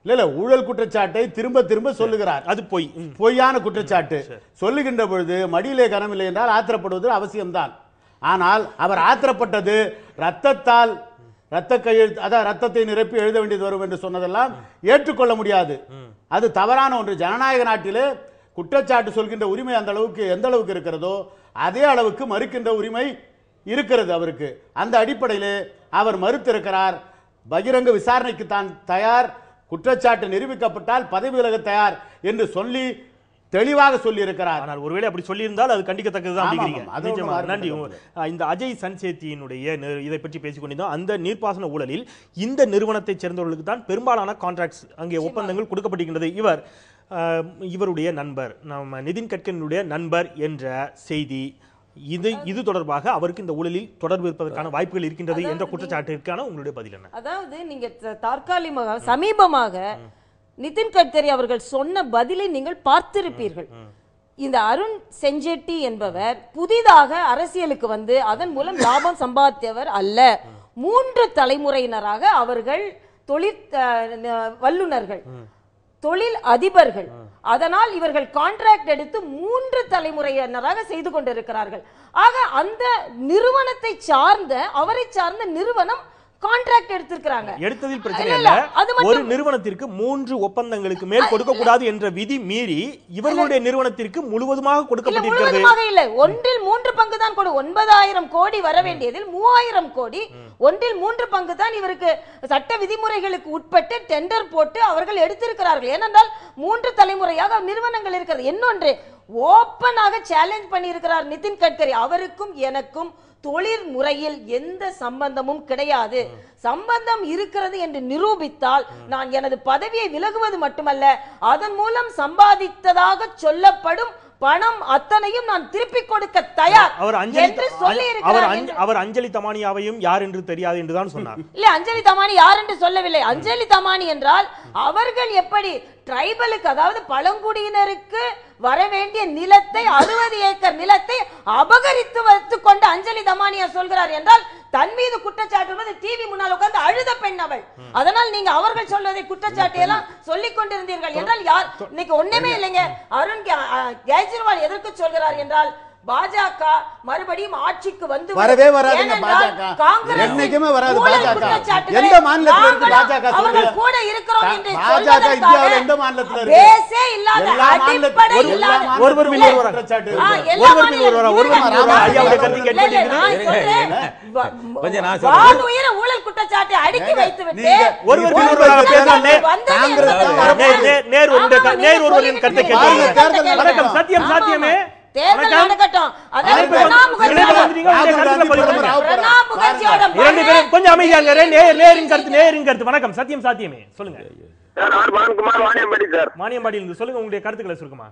இல்ல இல்ல ஊழல் குற்றச்சாட்டை திரும்ப திரும்ப சொல்லுகிறார் அது பொய் ம். பொய்யான குற்றச்சாட்டு சொல்லுகின்ற பொழுது மடியிலே கனமில்லை என்றால் ஆத்திரப்படுவது அவசியம்தான் ஆனால் அவர் ஆத்திரப்பட்டது ரத்தத்தால் ரத்த கையெழுத்து அதான் ரத்தத்தை நிரப்பி எழுத வேண்டியது வரும் என்று சொன்னதெல்லாம் ஏற்றுக்கொள்ள முடியாது அது தவறான ஒன்று ஜனநாயக நாட்டிலே குற்றச்சாட்டு சொல்கின்ற உரிமை அந்த அளவுக்கு எந்த அளவுக்கு இருக்கிறதோ அதே அளவுக்கு மறுக்கின்ற உரிமை இருக்கிறது அவருக்கு அந்த அடிப்படையிலே அவர் மறுத்திருக்கிறார் பகிரங்க விசாரணைக்கு தான் தயார் குற்றச்சாட்டு நிரூபிக்கப்பட்டால் பதவி விலக தயார் என்று சொல்லி தெளிவாக சொல்லி இருக்கிறார் ஆனால் ஒருவேளை அப்படி சொல்லியிருந்தால் அது கண்டிக்கத்தக்கதுதான் ஆமாம், அப்படிங்கிறீங்க ஆமாம். அது ஒண்ணும் நிச்சயமா மாறுபட்ட நன்றி கருத்து. அஹ் இந்த அஜய் சன்சேத்தியினுடைய நி- இதை பற்றி பேசிக் கொண்டிருந்தோம் அந்த நீர்ப்பாசன ஊழலில் இந்த நிறுவனத்தைச் சேர்ந்தவர்களுக்கு தான் பெரும்பாலான கான்ட்ராக்ட்ஸ் அங்கே ஒப்பந்தங்கள் கொடுக்கப்பட்டிருக்கின்றது இவர் அஹ், இவருடைய நண்பர் நம்ம நிதின் கட்கரியினுடைய நண்பர் என்ற செய்தி இது இது தொடர்பாக அவருக்கு இந்த ஊழலில் தொடர்பு இருப்பதற்கான வாய்ப்புகள் இருக்கின்றது என்ற குற்றச்சாட்டிற்கான உங்களுடைய பதில் என்ன அதாவது நீங்க த- தற்காலிகமாக சமீபமாக நிதின் கட்கரி அவர்கள் சொன்ன பதிலை நீங்கள் பார்த்திருப்பீர்கள் இந்த அருண் செஞ்செட்டி என்பவர் புதிதாக அரசியலுக்கு வந்து அதன் மூலம் லாபம் சம்பாதித்தவர் அல்ல மூன்று தலைமுறையினராக அவர்கள் தொழிற் அஹ், ந- வல்லுனர்கள் தொழில் அதிபர்கள் அதனால் இவர்கள் கான்ட்ராக்ட் எடுத்து மூன்று தலைமுறையினராக செய்து கொண்டிருக்கிறார்கள் ஆக அந்த நிறுவனத்தை சார்ந்த அவரை சார்ந்த நிறுவனம் கான்ட்ராக்ட் எடுத்திருக்கிறாங்க எடுத்ததில் பிரச்சனை இல்ல, இல்ல இல்ல, அது மட்டும் ஒரு நிறுவனத்திற்கு மூன்று ஒப்பந்தங்களுக்கு மேல் கொடுக்க கூடாது என்ற விதி மீறி இவர்களுடைய நிறுவனத்திற்கு முழுவதுமாக இல்ல கொடுக்கப்பட்டிருக்கிறது முழுவதுமாக இல்லை ஒன்றில் மூன்று பங்கு தான் கொடு ஒன்பதாயிரம் கோடி வர வேண்டியதில் மூவாயிரம் கோடி ஒன்றில் மூன்று பங்கு தான் இவருக்கு சட்ட விதிமுறைகளுக்கு உட்பட்டு டெண்டர் போட்டு அவர்கள் எடுத்திருக்கிறார்கள் ஏனென்றால் மூன்று தலைமுறையாக நிறுவனங்கள் இருக்கிறது இன்னொன்று ஓப்பனாக சேலஞ்ச் பண்ணியிருக்கிறார் நிதின் கட்கரி அவருக்கும் எனக்கும் தொழில் முறையில் எந்த சம்பந்தமும் கிடையாது சம்பந்தம் இருக்கிறது என்று நிரூபித்தால் நான் எனது பதவியை விலகுவது மட்டுமல்ல அதன் மூலம் சம்பாதித்ததாக சொல்லப்படும் பணம் அத்தனையும் நான் திருப்பிக் கொடுக்க தயார் அவர் அஞ்சலி என்று சொல்லி அவர் இருக்கிறார் அஞ்ச- அவர் அஞ்சலி தமானியாவையும் யார் என்று தெரியாது என்றுதான் சொன்னார் இல்ல அஞ்சலி தமானி யார் என்று சொல்லவில்லை அஞ்சலி தமானி என்றால் அவர்கள் எப்படி டிரைபலுக்கு அதாவது பழங்குடியினருக்கு வர வேண்டிய நிலத்தை அறுபது ஏக்கர் நிலத்தை அபகரித்து வைத்துக் கொண்டு அஞ்சலி தமானியா சொல்கிறார் என்றால் தன் மீது குற்றச்சாட்டு டிவி முன்னால் உட்கார்ந்து அழுத பெண் அவள் அதனால் நீங்க அவர்கள் சொல்வதை குற்றச்சாட்டு எல்லாம் சொல்லிக் கொண்டிருந்தீர்கள் என்றால் யார் இன்னைக்கு ஒண்ணுமே இல்லைங்க அருண் கே- அஹ், கெஜ்ரிவால் எதற்கு சொல்கிறார் என்றால் பாஜக மறுபடியும் ஆட்சிக்கு வந்து வரவே வராதுங்க ஏனென்றால் பாஜக. காங்கிரஸ் என்னைக்குமே வராது ஊழல் பாஜக. குற்றச்சாட்டுகளை எந்த மாநிலத்துல இருக்கு நாங்களும் பாஜக அவர்கள் சொல்லுங்க. கூட இருக்கிறோம் என்று பாஜக சொல்வதற்காக இந்தியாவுல எந்த மாநிலத்துல இருக்கு? பேஸே இல்லாத எல்லா மாநிலத்திலும் அடிப்படை ஒரு- இல்லாத எல்லா மாநிலத்திலும் ஒருவர் பின் ஒருவரா? குற்றச்சாட்டு ஆ, இருக்கு. எல்லா ஒருவர் பின் ஒருவரா? ஒருவர் பின் மாநிலத்திலும் ஒருவரா? இல்ல, ஐயாவுடைய இல்ல, கருத்து இல்ல, இல்ல, நான் இருங்க, சொல்றேன். வ- கொஞ்சம் நான் சொல்றேன். வானுயிர ஊழல் குற்றச்சாட்டை அடுக்கி வைத்து விட்டு நீங்க ஒருவர் பின் ஊழல் ஒருவராக குற்றச்சாட்டு பேசாமல் வந்தது காங்கிரஸ் என்பது தான் தவறு. நேர், நேர், நேர் ஒருவருடைய க- ஆமாம், நேர் நீங்க ஒருவரின் கருத்தை சொல்லிவிட்டு கேட்கிறீங்க. நீங்க கருத்தை தேர்தல் கேளுங்க. வணக்கம், சத்தியம் ஆமா, சாத்தியமே. தேர்தல் வணக்கம். நடக்கட்டும் அதாவது அழைப்பு பிரணாப் வந்து- முகர்ஜியோட- இணைப்பு வந்தீங்க, உங்களுடைய ராகுல் கருத்துக்களை காந்தி பதிவு பிரதமர் பண்ணுங்க. ஆகப் போறார். பிரணாப் முகர்ஜியோட இரண்டு பேரும் கொஞ்சம் அமைதியாங்க ரே- நேர் நேரின் கருத்து நேரின் கருத்து வணக்கம் சத்தியம் சாத்தியமே சொல்லுங்க sir R Balakumar Vaniyambadi sir மானியம்பாடியில் இருந்து சொல்லுங்க உங்களுடைய கருத்துக்களை சுருக்கமா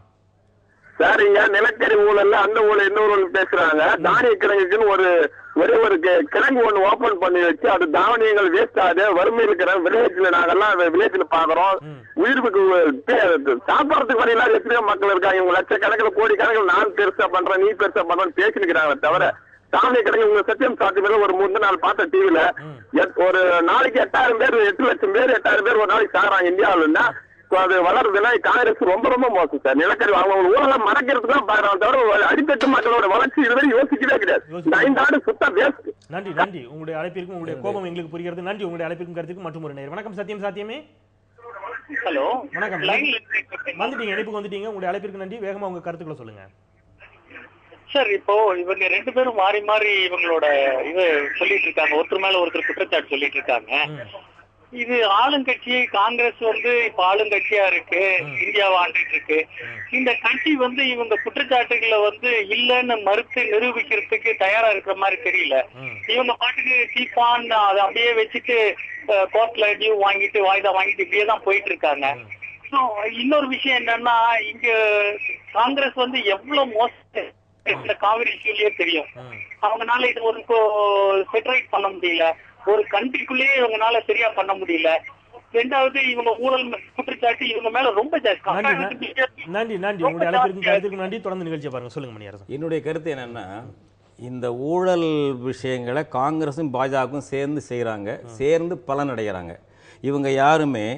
சார் இங்க நிலக்கரி ஊழல்ல அந்த ஊழல் இன்னொரு ஊழல் பேசுறாங்க தானிய கிழங்குக்குன்னு ஒரு ஒரே ஒரு கி- கிழங்கு ஒண்ணு ஓபன் பண்ணி வச்சு அது தானியங்கள் வேஸ்ட் ஆகுது வறுமை இருக்கிற வில்லேஜ்ல நாங்கெல்லாம் வில்லேஜ்ல பாக்குறோம் உயிருக்கு பே- சாப்பிடறதுக்கு வழி இல்லாத எத்தனையோ மக்கள் இருக்காங்க இவங்க லட்சக்கணக்கில் கோடி கணக்கில் நான் பெருசா பண்றேன் நீ பெருசா பண்றேன்னு பேசினுக்கிறாங்களே தவிர தானிய கிழங்கு உங்க சத்தியம் சாத்தியம் ஒரு மூணு நாள் பார்த்த டிவில ஒரு நாளைக்கு எட்டாயிரம் பேர் எட்டு லட்சம் பேர் எட்டாயிரம் பேர் ஒரு நாளைக்கு சாகுறாங்க இந்தியாவிலன்னா அது வளருதுன்னா காங்கிரஸ் ரொம்ப ரொம்ப மோசம் சார் நிலக்கரி அவங்க ஊழலாம் மறைக்கிறதுக்கு தான் பாக்குறாங்க தவிர அடித்தட்டு மக்களோட வளர்ச்சி இதுவரை யோசிக்கவே கிடையாது இந்த ஐந்து ஆண்டு சுத்தா வேஸ்ட் நன்றி நன்றி உங்களுடைய அழைப்பிற்கும் உங்களுடைய கோபம் எங்களுக்கு புரிகிறது நன்றி உங்களுடைய அழைப்பிற்கும் கருத்துக்கும் மற்றும் ஒரு நேர் வணக்கம் சத்தியம் சாத்தியமே ஹலோ வணக்கம் வந்துட்டீங்க இணைப்புக்கு வந்துட்டீங்க உங்களுடைய அழைப்பிற்கு நன்றி வேகமா உங்க கருத்துக்களை சொல்லுங்க சார் இப்போ இவங்க ரெண்டு பேரும் மாறி மாறி இவங்களோட இது சொல்லிட்டு இருக்காங்க ஒருத்தர் மேல ஒருத்தர் குற்றச்சாட்டு சொல்லிட்டு இருக்காங்க இது ஆளுங்கட்சி காங்கிரஸ் வந்து இப்ப ஆளுங்கட்சியா இருக்கு இந்தியாவை ஆண்டுட்டு இருக்கு இந்த கட்சி வந்து இவங்க குற்றச்சாட்டுகளை வந்து இல்லைன்னு மறுத்து நிரூபிக்கிறதுக்கு தயாரா இருக்கிற மாதிரி தெரியல இவங்க பாட்டுக்கு சீப்பான் அதை அப்படியே வச்சுட்டு கோர்ட்ல டியூ வாங்கிட்டு வாய்தா வாங்கிட்டு இப்படியே தான் போயிட்டு இருக்காங்க So, இன்னொரு விஷயம் என்னன்னா இங்க காங்கிரஸ் வந்து எவ்வளவு மோசம் இந்த காவிரி இஷ்யூலயே தெரியும் அவங்கனால இது ஒரு செட்டரைட் பண்ண முடியல ஒரு கண்ட்ரிக்குள்ளேயே இவங்கனால சரியா பண்ண முடியல ரெண்டாவது இவங்க ஊழல் ம- குற்றச்சாட்டு இவங்க மேல ரொம்ப ஜாஸ்தி நன்றி கம்பேர் நன்றி. வித் பிஜேபி நன்றி நன்றி உங்களுடைய அழைப்பிற்கும் கருத்துக்கும் நன்றி தொடர்ந்து நிகழ்ச்சியை பாருங்க சொல்லுங்க மணியரசன் என்னுடைய கருத்து என்னன்னா இந்த ஊழல் விஷயங்களை காங்கிரஸும் பாஜகவும் சேர்ந்து செய்கிறாங்க சேர்ந்து பலனடைகிறாங்க இவங்க யாருமே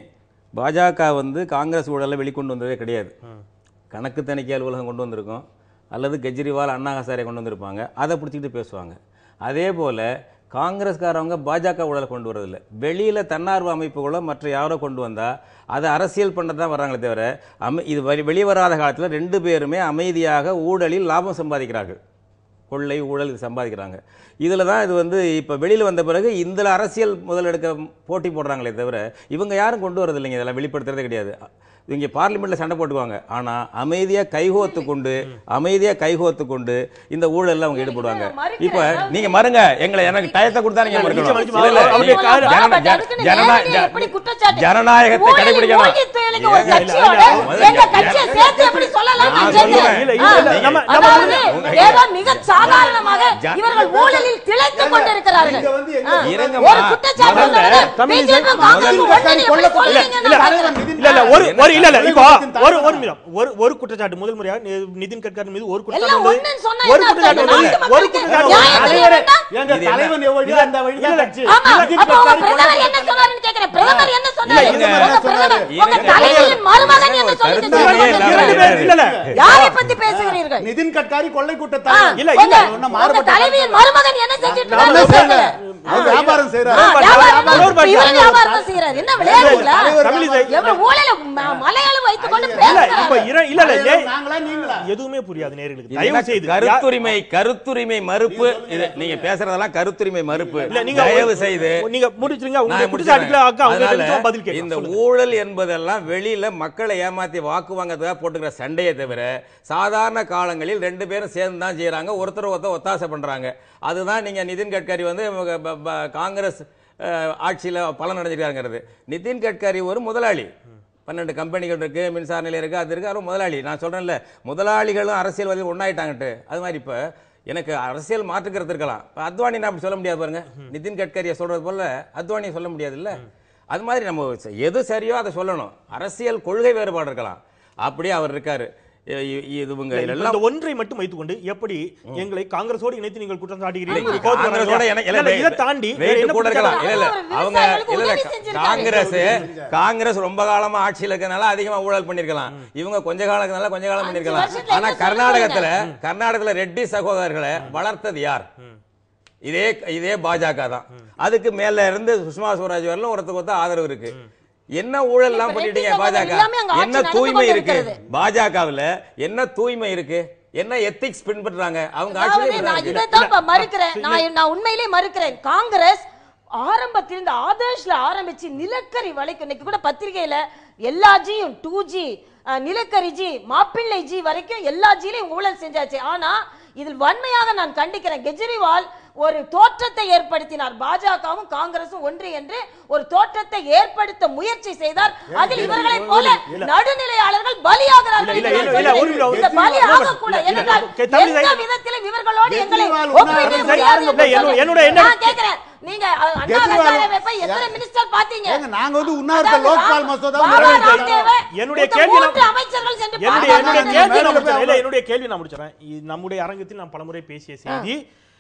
பாஜக வந்து காங்கிரஸ் ஊழலை வெளிக்கொண்டு வந்ததே கிடையாது கணக்கு தணிக்கை அலுவலகம் கொண்டு வந்திருக்கோம் அல்லது கெஜ்ரிவால் அண்ணா ஹசாரே கொண்டு வந்திருப்பாங்க அதை பிடிச்சிக்கிட்டு பேசுவாங்க அதே போல் காங்கிரஸ்காரவங்க பாஜக ஊழலை கொண்டு வரதில்லை வெளியில் தன்னார்வ அமைப்புகளோ மற்ற யாரோ கொண்டு வந்தால் அதை அரசியல் பண்ண தான் வர்றாங்களே தவிர அமை இது வெளி- வெளிவராத காலத்தில் ரெண்டு பேருமே அமைதியாக ஊழலில் லாபம் சம்பாதிக்கிறார்கள் கொள்ளை ஊழல் இது சம்பாதிக்கிறாங்க இதில் தான் இது வந்து இப்போ வெளியில் வந்த பிறகு இதில் அரசியல் முதலெடுக்க போட்டி போடுறாங்களே தவிர இவங்க யாரும் கொண்டு வரது இல்லைங்க இதெல்லாம் வெளிப்படுத்துறதே கிடையாது இங்கே பார்லிமெண்ட்டில் சண்டை போட்டுக்குவாங்க ஆனால் அமைதியாக கைகோத்து கொண்டு அமைதியாக கைகோத்து கொண்டு இந்த ஊழலில் அவங்க ஈடுபடுவாங்க இப்போ நீங்கள் மறுங்க எங்களை எனக்கு டயத்தை கொடுத்தா நீங்கள் மறுக்கணும் இல்ல, இல்ல, அவருடைய நீங்க காரணம் ஜன- பட் ஜன- அதுக்குன்னு ஜனநா- நேரடியா எப்படி குற்றச்சாட்டு? ஜனநாயகத்தை ஊழலில் கடைபிடிக்கணும் மூழ்கி துயலுங்க ஒரு இல்ல, இல்ல, கட்சியோட இல்ல, எங்க கட்சியை சேர்த்து எப்படி சொல்லலாம் நான் நான் சொல்லுவேன். கேட்கிறேன். இல்ல, இல்ல, இல்ல, ஆ. நம்ம- நம்ம அதாவது உங்க- ஏதோ மிக சாதாரணமாக ஜ- இவர்கள் ஊழலில் திளைத்துக் கொண்டிருக்கிறார்கள் ஆ. இருங்கம்மா. ஒரு குற்றச்சாட்டு முதல்ல வந்தவுடனே கம்யூனிஸ்ட் BJP காங்கிரஸ் முதல்ல ஒன்றிணைந்து எப்படி சொல்றீங்கன்னு இல்ல நான் கேட்கிறேன். இல்ல இல்ல ஒரு ஒரு இல்ல இல்ல இப்போ ஒரு ஒரு தலைவன் நிமிடம் ஒரு ஒரு குற்றச்சாட்டு முதல் முறையாக நி- நிதின் கட்கரி மீது ஒரு குற்றச்சாட்டு எல்லாம் வந்தது. ஒண்ணுன்னு சொன்னா ஒரு என்ன குற்றச்சாட்டு அர்த்தம்? வந்தது. நாட்டு ஒரு மக்களுக்கு குற்றச்சாட்டு நியாயம் வந்தது. செய்ய வேண்டாம்? எங்க இது என்ன? தலைவன் எவ்வளவு அந்த வழிதான் கட்சி ஆமா, நிதின் அப்ப உங்க கட்காரி பிரதமர் என்ன சொன்னாருன்னு கேட்கிறேன். பிரதமர் என்ன சொன்னாரு? இல்ல, உங்க என்ன பிரதமர், சொன்னாரு? உங்க இருங்க. தலைவரின் மருமகன் என்ன ஒரு சொல்லிட்டு கருத்து சொன்னாரு? இல்ல, இரண்டு பேர் இல்ல இல்ல யாரை பத்தி பேசுகிறீர்கள் நிதின் கட்காரி கொள்ளை கூட்ட ஆ, தலைவன் இல்ல, உங்க இல்ல. ஒண்ணும் உங்க மாறுபட்ட தலைவியின் மருமகன் என்ன செஞ்சுட்டு நான் இருக்காரு? பேசல. அவர் வியாபாரம் ஆ, செய்யறாரு வியாபாரம் தான். ஒரு பட்சம். இவரும் வியாபாரம் தான் செய்யறாரு. என்ன விளையாடுறீங்களா? தமிழிசை- எவ்வளவு ஊழலை ம- மலையாளம் வைத்துக் கொண்டு இல்ல இப்ப பேசுகிறாரு. இர- இல்ல இல்ல ஏ- நாங்களா நீங்களா எதுவுமே புரியாது நேர்களுக்கு இது தயவு என்ன செய்து கருத்துரிமை கருத்துரிமை மறுப்பு இது நீங்க பேசுறதெல்லாம் கருத்துரிமை மறுப்பு இல்ல நீங்க தயவு செய்து நீங்க முடிச்சிருங்க நான் உங்க முடிச்சிடுறேன். குற்றச்சாட்டுல அக்கா அவங்க அதனால நிமிஷம் பதில் இந்த கேட்கலாம் ஊழல் என்பதெல்லாம் வெளியில மக்களை ஏமாத்தி வாக்கு வாங்குறதுக்காக போட்டுக்கிற சண்டையை தவிர சாதாரண காலங்களில் ரெண்டு பேரும் சேர்ந்து தான் செய்யறாங்க ஒருத்தர் ஒருத்தர் ஒத்தாசை பண்றாங்க அதுதான் நீங்க நிதின் கட்கரி வந்து இவங்க ப- ப- காங்கிரஸ் அஹ், ஆட்சியில பலன் அடைஞ்சிருக்காங்கிறது நிதின் கட்கரி ஒரு முதலாளி பன்னெண்டு கம்பெனிகள் இருக்கு மின்சார நிலையம் இருக்கு அது இருக்கு அவர் முதலாளி நான் சொல்றேன்ல முதலாளிகளும் அரசியல்வாதிகள் ஒன்னாயிட்டாங்கட்டு அது மாதிரி இப்ப எனக்கு அரசியல் மாற்றுக்கிறது இருக்கலாம் இப்ப அத்வானி நான் அப்படி சொல்ல முடியாது பாருங்க நிதின் கட்கரியை சொல்றது போல அத்வானியை சொல்ல முடியாது இல்ல அது மாதிரி நம்ம எது சரியோ அதை சொல்லணும் அரசியல் கொள்கை வேறுபாடு இருக்கலாம் அப்படியே அவர் இருக்காரு இ- இ- இது இவங்க இப்ப எல்லாம் இந்த ஒன்றை மட்டும் வைத்துக்கொண்டு எப்படி எங்களை காங்கிரஸோடு இணைத்து நீங்கள் குற்றம் சாட்டுகிறீர்கள் இல்ல, ஒரு கோபத்துல காங்கிரஸோட வரலையா? எனக்கு- இல்ல, இல்ல, இல்ல, இதை தாண்டி வேற weight என்ன கூட இருக்கலாம். குற்றச்சாட்டு? இல்ல, இல்ல. அவர் அவங்க விவசாயிகளுக்கு இல்ல, இல்ல, உதவி செஞ்சிருக்காரு. காங்கிரஸ் காங்கிரஸ் ரொம்ப காலமா ஆட்சியில இருக்கனால அதிகமா ஊழல் பண்ணிருக்கலாம் இவங்க கொஞ்ச காலத்துனால கொஞ்ச காலம் அஞ்சு பண்ணிருக்கலாம் வருஷத்துல ஆனா என்ன கர்நாடகத்துல கர்நாடகத்துல ரெட்டி சகோதரர்களை வளர்த்தது யார் இதே இதே பாஜக தான் அதுக்கு மேல இருந்து சுஷ்மா ஸ்வராஜ் வரலும் ஒருத்தருக்கு ஒருத்தர் ஆதரவு இருக்கு என்ன ஊழல் எல்லாம் இப்ப பண்ணிட்டீங்க ரெட்டி பாஜக சகோதரர் எல்லாமே அங்க ஆட்சி என்ன நடந்து தூய்மை கொண்டு இருக்கு இருக்கிறது. பாஜகவுல என்ன தூய்மை இருக்கு என்ன எத்திக்ஸ் பின்பற்றுறாங்க அவங்க அதாவது ஆட்சியிலே நான் இருக்கு. இதைத்தான் இப்ப மறுக்கிறேன் நான் நான் உண்மையிலே மறுக்கிறேன் காங்கிரஸ் ஆரம்பத்தில் இந்த ஆதர்ஷ்ல ஆரம்பிச்சு நிலக்கரி வரைக்கும் இன்னைக்கு கூட பத்திரிகையில எல்லா ஜியும் டூ ஜி நிலக்கரி ஜி மாப்பிள்ளை ஜி வரைக்கும் எல்லா ஜிலையும் ஊழல் செஞ்சாச்சு ஆனா இதில் வன்மையாக நான் கண்டிக்கிறேன் கெஜ்ரிவால் ஒரு தோற்றத்தை ஏற்படுத்தினார் பாஜகவும் காங்கிரசும் ஒன்று என்று ஒரு தோற்றத்தை ஏற்படுத்த முயற்சி செய்தார் அதில் இவர்களை போல நடுநிலையாளர்கள் பலியாகிறார்கள் இல்ல, என்று இல்ல, நான் இல்ல, ஒரு சொல்கிறேன். நிமிடம். இந்த பலி இல்ல, ஆகக்கூடாது இல்ல, ஏனென்றால் இல்ல, தமிழ் எந்த சை- விதத்திலும் இவர்களோடு எங்களை கெஜ்ரிவால் ஒப்பிட உண்ணாவிரதம் முடியாது என்று இல்ல, என்னோட- சொல்லுங்க. என்னோட என்ன- நான் கேட்கிறேன் நீங்க அஹ், அண்ணா கெஜ்ரிவால் ஹசாரே போய் எத்தனை மினிஸ்டர் பாத்தீங்க ஏங்க, நாங்க வந்து உண்ணாவிரத அதாவது லோக்பால் ராம்- மசோதா பாபா நிறைவேற்றிட்டோம். ராம்தேவை என்னுடைய மொத்தம் கேள்வி நான்- மூன்று அமைச்சர்கள் சென்று என்னுடைய பார்த்தாங்க. என்னுடைய நான் கேள்வி நான் மேல முடிச்சிடறேன். போய் இல்ல, என்னுடைய கேள்வி நான் முடிச்சிடறேன் இது நம்முடைய அரங்கத்தில் நாம் பலமுறை பேசிய செய்தி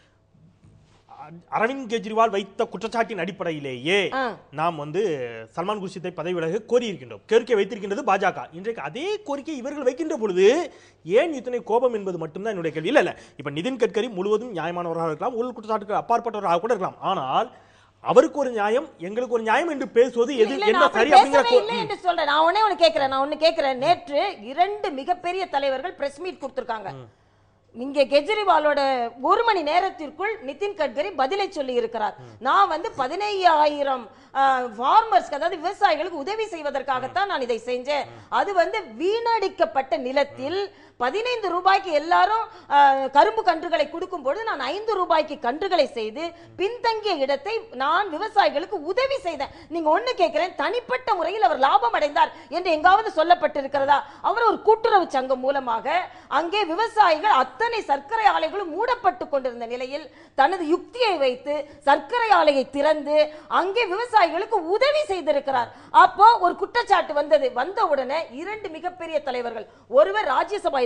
அ- அரவிந்த் கெஜ்ரிவால் வைத்த குற்றச்சாட்டின் அடிப்படையிலேயே ஆ. நாம் வந்து சல்மான் குர்ஷித்தை பதவி விலக கோரியிருக்கின்றோம் கோரிக்கை வைத்திருக்கின்றது பாஜக இன்றைக்கு அதே கோரிக்கை இவர்கள் வைக்கின்ற பொழுது ஏன் இத்தனை கோபம் என்பது மட்டும்தான் என்னுடைய கேள்வி இல்ல இல்ல இப்ப நிதின் கட்கரி முழுவதும் நியாயமானவராக இருக்கலாம் ஊழல் குற்றச்சாட்டுக்கு அப்பாற்பட்டவராக கூட இருக்கலாம் ஆனால் அவருக்கு ஒரு நியாயம் எங்களுக்கு ஒரு நியாயம் என்று பேசுவது எது இல்ல, நான் என்ன அப்படி சரி அப்படிங்கிற பேசவே கோ- இல்லை என்று சொல்றேன் நான் ஒண்ணே ஒண்ணு கேக்குறேன் நான் ஒண்ணு கேக்குறேன் நேற்று இரண்டு மிகப்பெரிய தலைவர்கள் பிரஸ் மீட் கொடுத்திருக்காங்க இங்க கெஜ்ரிவாலோட ஒரு மணி நேரத்திற்குள் நிதின் கட்கரி பதிலை சொல்லி இருக்கிறார் நான் வந்து பதினையாயிரம் ஃபார்மர்ஸ்க்கு அதாவது விவசாயிகளுக்கு உதவி செய்வதற்காகத்தான் நான் இதை செஞ்சேன் அது வந்து வீணடிக்கப்பட்ட நிலத்தில் பதினைந்து ரூபாய்க்கு எல்லாரும் ஆஹ், கரும்பு கன்றுகளை கொடுக்கும் பொழுது நான் ஐந்து ரூபாய்க்கு கன்றுகளை செய்து பின்தங்கிய இடத்தை நான் விவசாயிகளுக்கு உதவி செய்தேன் நீங்க ஒண்ணு கேட்கிறேன் தனிப்பட்ட முறையில் அவர் லாபம் அடைந்தார் என்று எங்காவது சொல்லப்பட்டிருக்கிறதா அவர் ஒரு கூட்டுறவு சங்கம் மூலமாக அங்கே விவசாயிகள் அத்தனை சர்க்கரை ஆலைகளும் மூடப்பட்டு கொண்டிருந்த நிலையில் தனது யுக்தியை வைத்து சர்க்கரை ஆலையை திறந்து அங்கே விவசாயிகளுக்கு உதவி செய்திருக்கிறார் அப்போ ஒரு குற்றச்சாட்டு வந்தது வந்த உடனே இரண்டு மிகப்பெரிய தலைவர்கள் ஒருவர் ராஜ்யசபா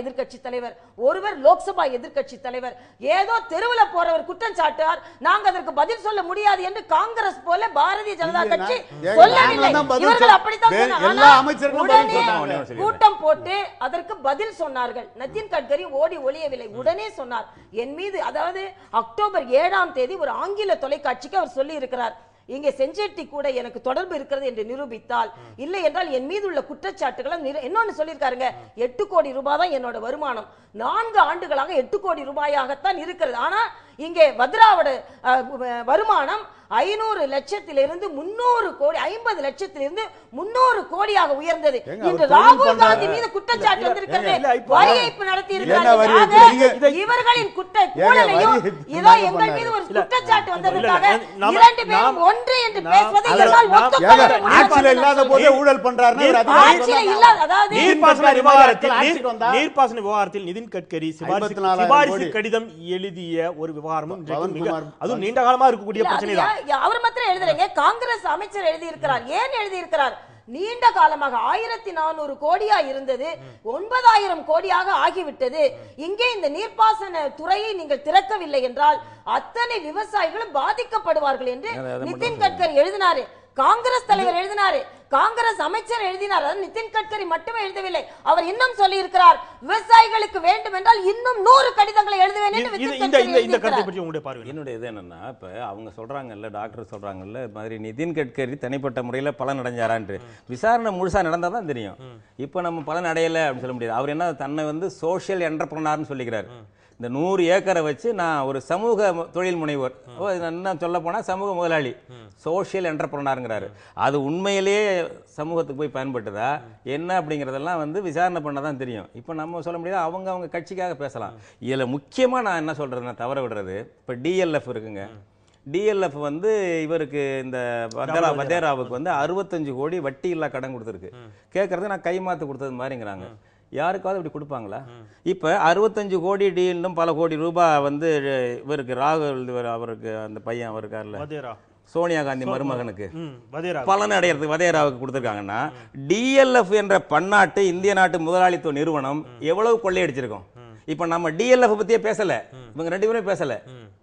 எதிர்க்கட்சி தலைவர் ஒருவர் லோக்சபா எதிர்க்கட்சி தலைவர் ஏதோ தெருவுல போறவர் குற்றம் சாட்டார் நாங்க அதற்கு பதில் சொல்ல முடியாது என்று காங்கிரஸ் போல பாரதிய ஜனதா இல்ல, கட்சி நான் சொல்லவில்லை நாங்க தான் பதில் இவர்கள் சொல்ல- அப்படித்தான் வே- சொன்னாங்க. எல்லா ஆனால் அமைச்சர்களும் பதில் உடனே சொன்னாங்க. கூட்டம் போட்டு அதற்கு பதில் சொன்னார்கள் நிதின் கட்கரி ஓடி ஒளியவில்லை உடனே சொன்னார் என் மீது அதாவது அக்டோபர் ஏழாம் தேதி ஒரு ஆங்கில தொலைக்காட்சிக்கு அவர் சொல்லி இருக்கிறார் இங்கே செஞ்சேட்டி கூட எனக்கு தொடர்பு இருக்கிறது என்று நிரூபித்தால் இல்லை என்றால் என் மீது உள்ள குற்றச்சாட்டுகளை நிரு- இன்னொன்னு சொல்லியிருக்காருங்க எட்டு கோடி ரூபாய் தான் என்னோட வருமானம் நான்கு ஆண்டுகளாக எட்டு கோடி ரூபாயாகத்தான் இருக்கிறது ஆனா இங்கே வத்ராவோட அஹ், வ- வருமானம் ஐநூறு லட்சத்திலிருந்து முன்னூறு கோடி ஐம்பது லட்சத்திலிருந்து முன்னூறு கோடியாக உயர்ந்தது ஏங்க, அவர் இன்று தொழில் ராகுல் பண்றாரு. காந்தி மீது குற்றச்சாட்டு இல்ல, வந்திருக்கிறது இல்ல, இப்போ- வரி ஏய்ப்பு நடத்தி என்ன இருக்கிறார்கள் வரி ஆக, ஏய்ப்பு? நீங்க- இவர்களின் குற்ற ஏங்க, ஊழலையும் வரி ஏய்ப்பு இதோ நாங்க எங்கள் மீது ஒரு பண்ணாரு. குற்றச்சாட்டு இல்ல, வந்ததற்காக இல்ல, நாம- இரண்டு பேரும் நாம்- ஒன்று என்று நாம்- பேசுவது அல்ல, என்னால் நாம்- ஒத்துக்கொள்ள ஏங்க, முடியாது. ஆட்சியில இல்லாத போதே ஊழல் பண்றாருன்னு ஒரு அதிகாரி ஆட்சியில சொன்னாங்க. இல்லாத அதாவது நீர்ப்பாசன கட்கரி விவகாரத்தில் ஆட்சிக்கு நீர்- வந்தா- நீர்ப்பாசன விவகாரத்தில் நிதின் கட்கரி சிபாரிசு 54,000 சிபாரிசு கோடி. கடிதம் எழுதிய ஒரு விவகாரமும் இன்றைக்கு மிக பவன்குமார் அதுவும் நீண்ட காலமா இருக்கக்கூடிய இல்ல, அது பிரச்சனை தான் யா- யா- அவர் மாத்திரம் எழுதுறீங்க காங்கிரஸ் அமைச்சர் எழுதி இருக்கிறார் ஏன் எழுதி இருக்கிறார் நீண்ட காலமாக ஆயிரத்தி நானூறு கோடியா இருந்தது ஒன்பதாயிரம் கோடியாக ஆகிவிட்டது இங்கே இந்த நீர்ப்பாசன துறையை நீங்கள் திறக்கவில்லை என்றால் அத்தனை விவசாயிகளும் பாதிக்கப்படுவார்கள் என்று அது- அது மட்டும் நிதின் கட்கரி எழுதினாரு காங்கிரஸ் தலைவர் எழுதினாரு காங்கிரஸ் அமைச்சர் எழுதினார் அதாவது நிதின் கட்கரி மட்டுமே எழுதவில்லை அவர் இன்னும் சொல்லி இருக்கிறார் விவசாயிகளுக்கு வேண்டும் என்றால் இன்னும் நூறு கடிதங்களை எழுதுவேன் என்று இது- நிதின் இந்த கட்கரி இந்த இந்த கருத்தை எழுதியிருக்கிறார் பற்றி உங்களுடைய பார்வை என்னுடைய இது என்னன்னா இப்போ அவங்க சொல்றாங்கல்ல டாக்டர் சொல்றாங்கல்ல இது மாதிரி நிதின் கட்கரி தனிப்பட்ட முறையில் பலன் அடைஞ்சாரான்ட்டு விசாரணை முழுசா நடந்தா தான் தெரியும் இப்போ நம்ம பலன் அடையலை அப்படின்னு சொல்ல முடியாது அவர் என்ன தன்னை வந்து சோஷியல் என்டர்பிரனார்னு சொல்லிக்கிறார் இந்த நூறு ஏக்கரை வச்சு நான் ஒரு சமூக மு- தொழில் முனைவோர் ஓ, இது என்ன சொல்ல போனா சமூக முதலாளி சோஷியல் என்டர்பிரனாருங்கிறாரு அது உண்மையிலேயே சமூகத்துக்கு போய் பயன்பட்டுதா என்ன அப்படிங்கிறதெல்லாம் வந்து விசாரணை பண்ண தான் தெரியும் இப்போ நம்ம சொல்ல முடியாது அவங்க அவங்க கட்சிக்காக பேசலாம் இதில் முக்கியமாக நான் என்ன சொல்றதுன்னா தவற விடுறது இப்போ டிஎல்எஃப் இருக்குங்க டிஎல்எஃப் வந்து இவருக்கு இந்த வதேரா வதேராவுக்கு வந்து அறுபத்தஞ்சு கோடி வட்டி இல்லா கடன் கொடுத்துருக்கு கேட்கறது நான் கைமாத்து கொடுத்தது மாதிரிங்கிறாங்க யாருக்காவது இப்படி கொடுப்பாங்களா இப்போ அறுபத்தஞ்சு கோடி டீலும் பல கோடி ரூபாய் வந்து இவருக்கு ராகுல் இவர் அவருக்கு அந்த பையன் அவர் இருக்கார்ல வதேரா சோனியா காந்தி மருமகனுக்கு ம் வதேரா பலன் அடையிறதுக்கு வதேராவுக்கு கொடுத்துருக்காங்கன்னா டிஎல்எஃப் என்ற பன்னாட்டு இந்திய நாட்டு முதலாளித்துவ நிறுவனம் எவ்வளவு கொள்ளையடிச்சிருக்கோம் இப்போ நம்ம டிஎல்எஃப் பத்தியே பேசல இவங்க ரெண்டு பேரும் பேசல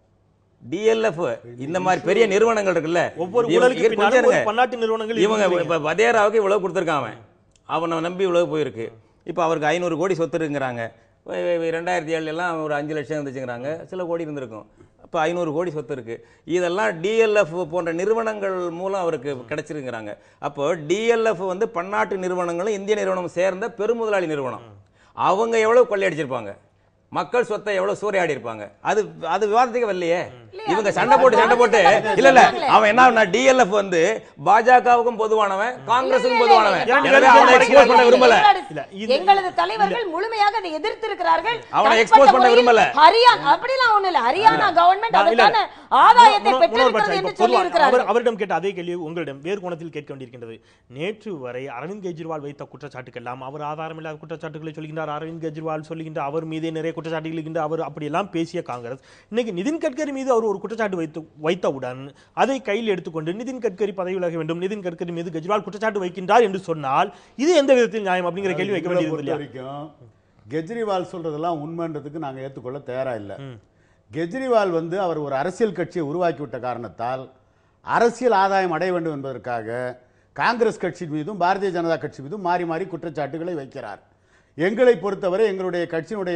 டிஎல்எஃப் இந்த மாதிரி பெரிய நிறுவனங்கள் இருக்குல்ல ஒவ்வொரு இவங்க- ஊழலுக்கு கொஞ்சம் பின்னாலும் ஒரு இருங்க. பன்னாட்டு நிறுவனங்கள் இவங்க இருக்குன்றீங்க. இப்ப வதேராவுக்கு இவ்வளவு கொடுத்துருக்கான் அவன் அவனை நம்பி இவ்வளவு போயிருக்கு இப்போ அவருக்கு ஐநூறு கோடி சொத்து இருக்குங்கிறாங்க ரெண்டாயிரத்தி ஏழுல எல்லாம் ஒரு அஞ்சு லட்சம் இருந்துச்சுங்கிறாங்க சில கோடி இருந்திருக்கும் இப்போ ஐநூறு கோடி சொத்து இருக்கு இதெல்லாம் டிஎல்எஃப் போன்ற நிறுவனங்கள் மூலம் அவருக்கு கிடைச்சிருக்கிறாங்க அப்போ டிஎல்எஃப் வந்து பன்னாட்டு நிறுவனங்களும் இந்திய நிறுவனம் சேர்ந்த பெருமுதலாளி நிறுவனம் அவங்க எவ்வளவு கொள்ளையடிச்சிருப்பாங்க மக்கள் சொத்தை எவ்வளவு சூறையாடி இருப்பாங்க அது அது விவாதத்துக்கு வரலையே இவங்க சண்டை போட்டு சண்டை போட்டு இல்ல இல்ல அவன் என்ன டிஎல்எஃப் வந்து பாஜகவுக்கும் பொதுவானவன் காங்கிரஸுக்கும் பொதுவானவன் இரண்டு எனவே பேரும் அவனை expose பண்ண விரும்பல இல்ல, இது- எங்களது தலைவர்கள் முழுமையாக அதை எதிர்த்திருக்கிறார்கள் அவனை தனிப்பட்ட expose பண்ண முறையில் விரும்பல. ஹரியானா அப்படிலாம் ஒண்ணு இல்ல ஹரியானா கவர்மெண்ட் நான் இல்ல, அதற்கான ஆதாயத்தை முன்னோர் பெற்றிருக்கிறது பட்சம் என்று இப்ப சொல்லி பொதுவா இருக்கிறார்கள் அவர் அவரிடம் கேட்ட அதே கேள்வி உங்களிடம் வேறு கோணத்தில் கேட்க வேண்டியிருக்கின்றது நேற்று வரை அரவிந்த் கெஜ்ரிவால் வைத்த குற்றச்சாட்டுக்கெல்லாம் அவர் ஆதாரமில்லாத குற்றச்சாட்டுகளை சொல்கின்றார் அரவிந்த் கெஜ்ரிவால் சொல்லுகின்ற அவர் மீதே நிறைய குற்றச்சாட்டுகள் இருக்கின்ற அவர் அப்படியெல்லாம் பேசிய காங்கிரஸ் இன்னைக்கு நிதின் கட்கரி மீது அவர் ஒரு குற்றச்சாட்டு வைத்து வைத்தவுடன் அதை கையில் எடுத்துக்கொண்டு நிதின் கட்கரி பதவி விலக வேண்டும் நிதின் கட்கரி மீது கெஜ்ரிவால் குற்றச்சாட்டு வைக்கின்றார் என்று சொன்னால் இது எந்த விதத்தில் நியாயம் அப்படிங்கிற கேள்வி வைக்க எங்களை வேண்டியது பொறுத்த இல்லையா வரைக்கும் கெஜ்ரிவால் சொல்றதெல்லாம் உண்மைன்றதுக்கு நாங்க ஏற்றுக்கொள்ள தயாரா இல்லை கெஜ்ரிவால் வந்து அவர் ஒரு அரசியல் கட்சியை உருவாக்கிவிட்ட காரணத்தால் அரசியல் ஆதாயம் அடைய வேண்டும் என்பதற்காக காங்கிரஸ் கட்சி மீதும் பாரதிய ஜனதா கட்சி மீதும் மாறி மாறி குற்றச்சாட்டுகளை வைக்கிறார் எங்களை பொறுத்தவரை எங்களுடைய கட்சியினுடைய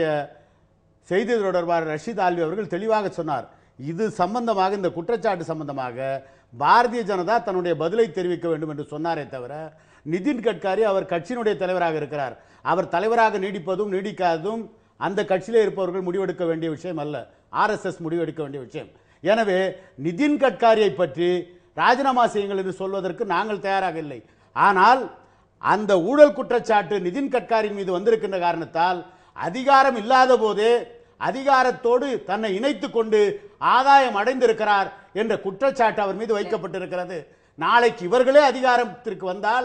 செய்தி தொடர்பாளர் ரஷீத் ஆல்வி அவர்கள் தெளிவாக சொன்னார் இது சம்பந்தமாக இந்த குற்றச்சாட்டு சம்பந்தமாக பாரதிய ஜனதா தன்னுடைய பதிலை தெரிவிக்க வேண்டும் என்று சொன்னாரே தவிர நிதின் கட்காரி அவர் கட்சியினுடைய தலைவராக இருக்கிறார் அவர் தலைவராக நீடிப்பதும் நீடிக்காததும் அந்த கட்சியிலே இருப்பவர்கள் முடிவெடுக்க வேண்டிய விஷயம் அல்ல ஆர்எஸ்எஸ் முடிவெடுக்க வேண்டிய விஷயம் எனவே நிதின் கட்காரியை பற்றி ராஜினாமா செய்யுங்கள் என்று சொல்வதற்கு நாங்கள் தயாராக இல்லை ஆனால் அந்த ஊழல் குற்றச்சாட்டு நிதின் கட்காரி மீது வந்திருக்கின்ற காரணத்தால் அதிகாரம் இல்லாத போதே அதிகாரத்தோடு தன்னை இணைத்துக் கொண்டு ஆதாயம் அடைந்திருக்கிறார் என்ற குற்றச்சாட்டு அவர் மீது வைக்கப்பட்டிருக்கிறது நாளைக்கு இவர்களே அதிகாரத்திற்கு வந்தால்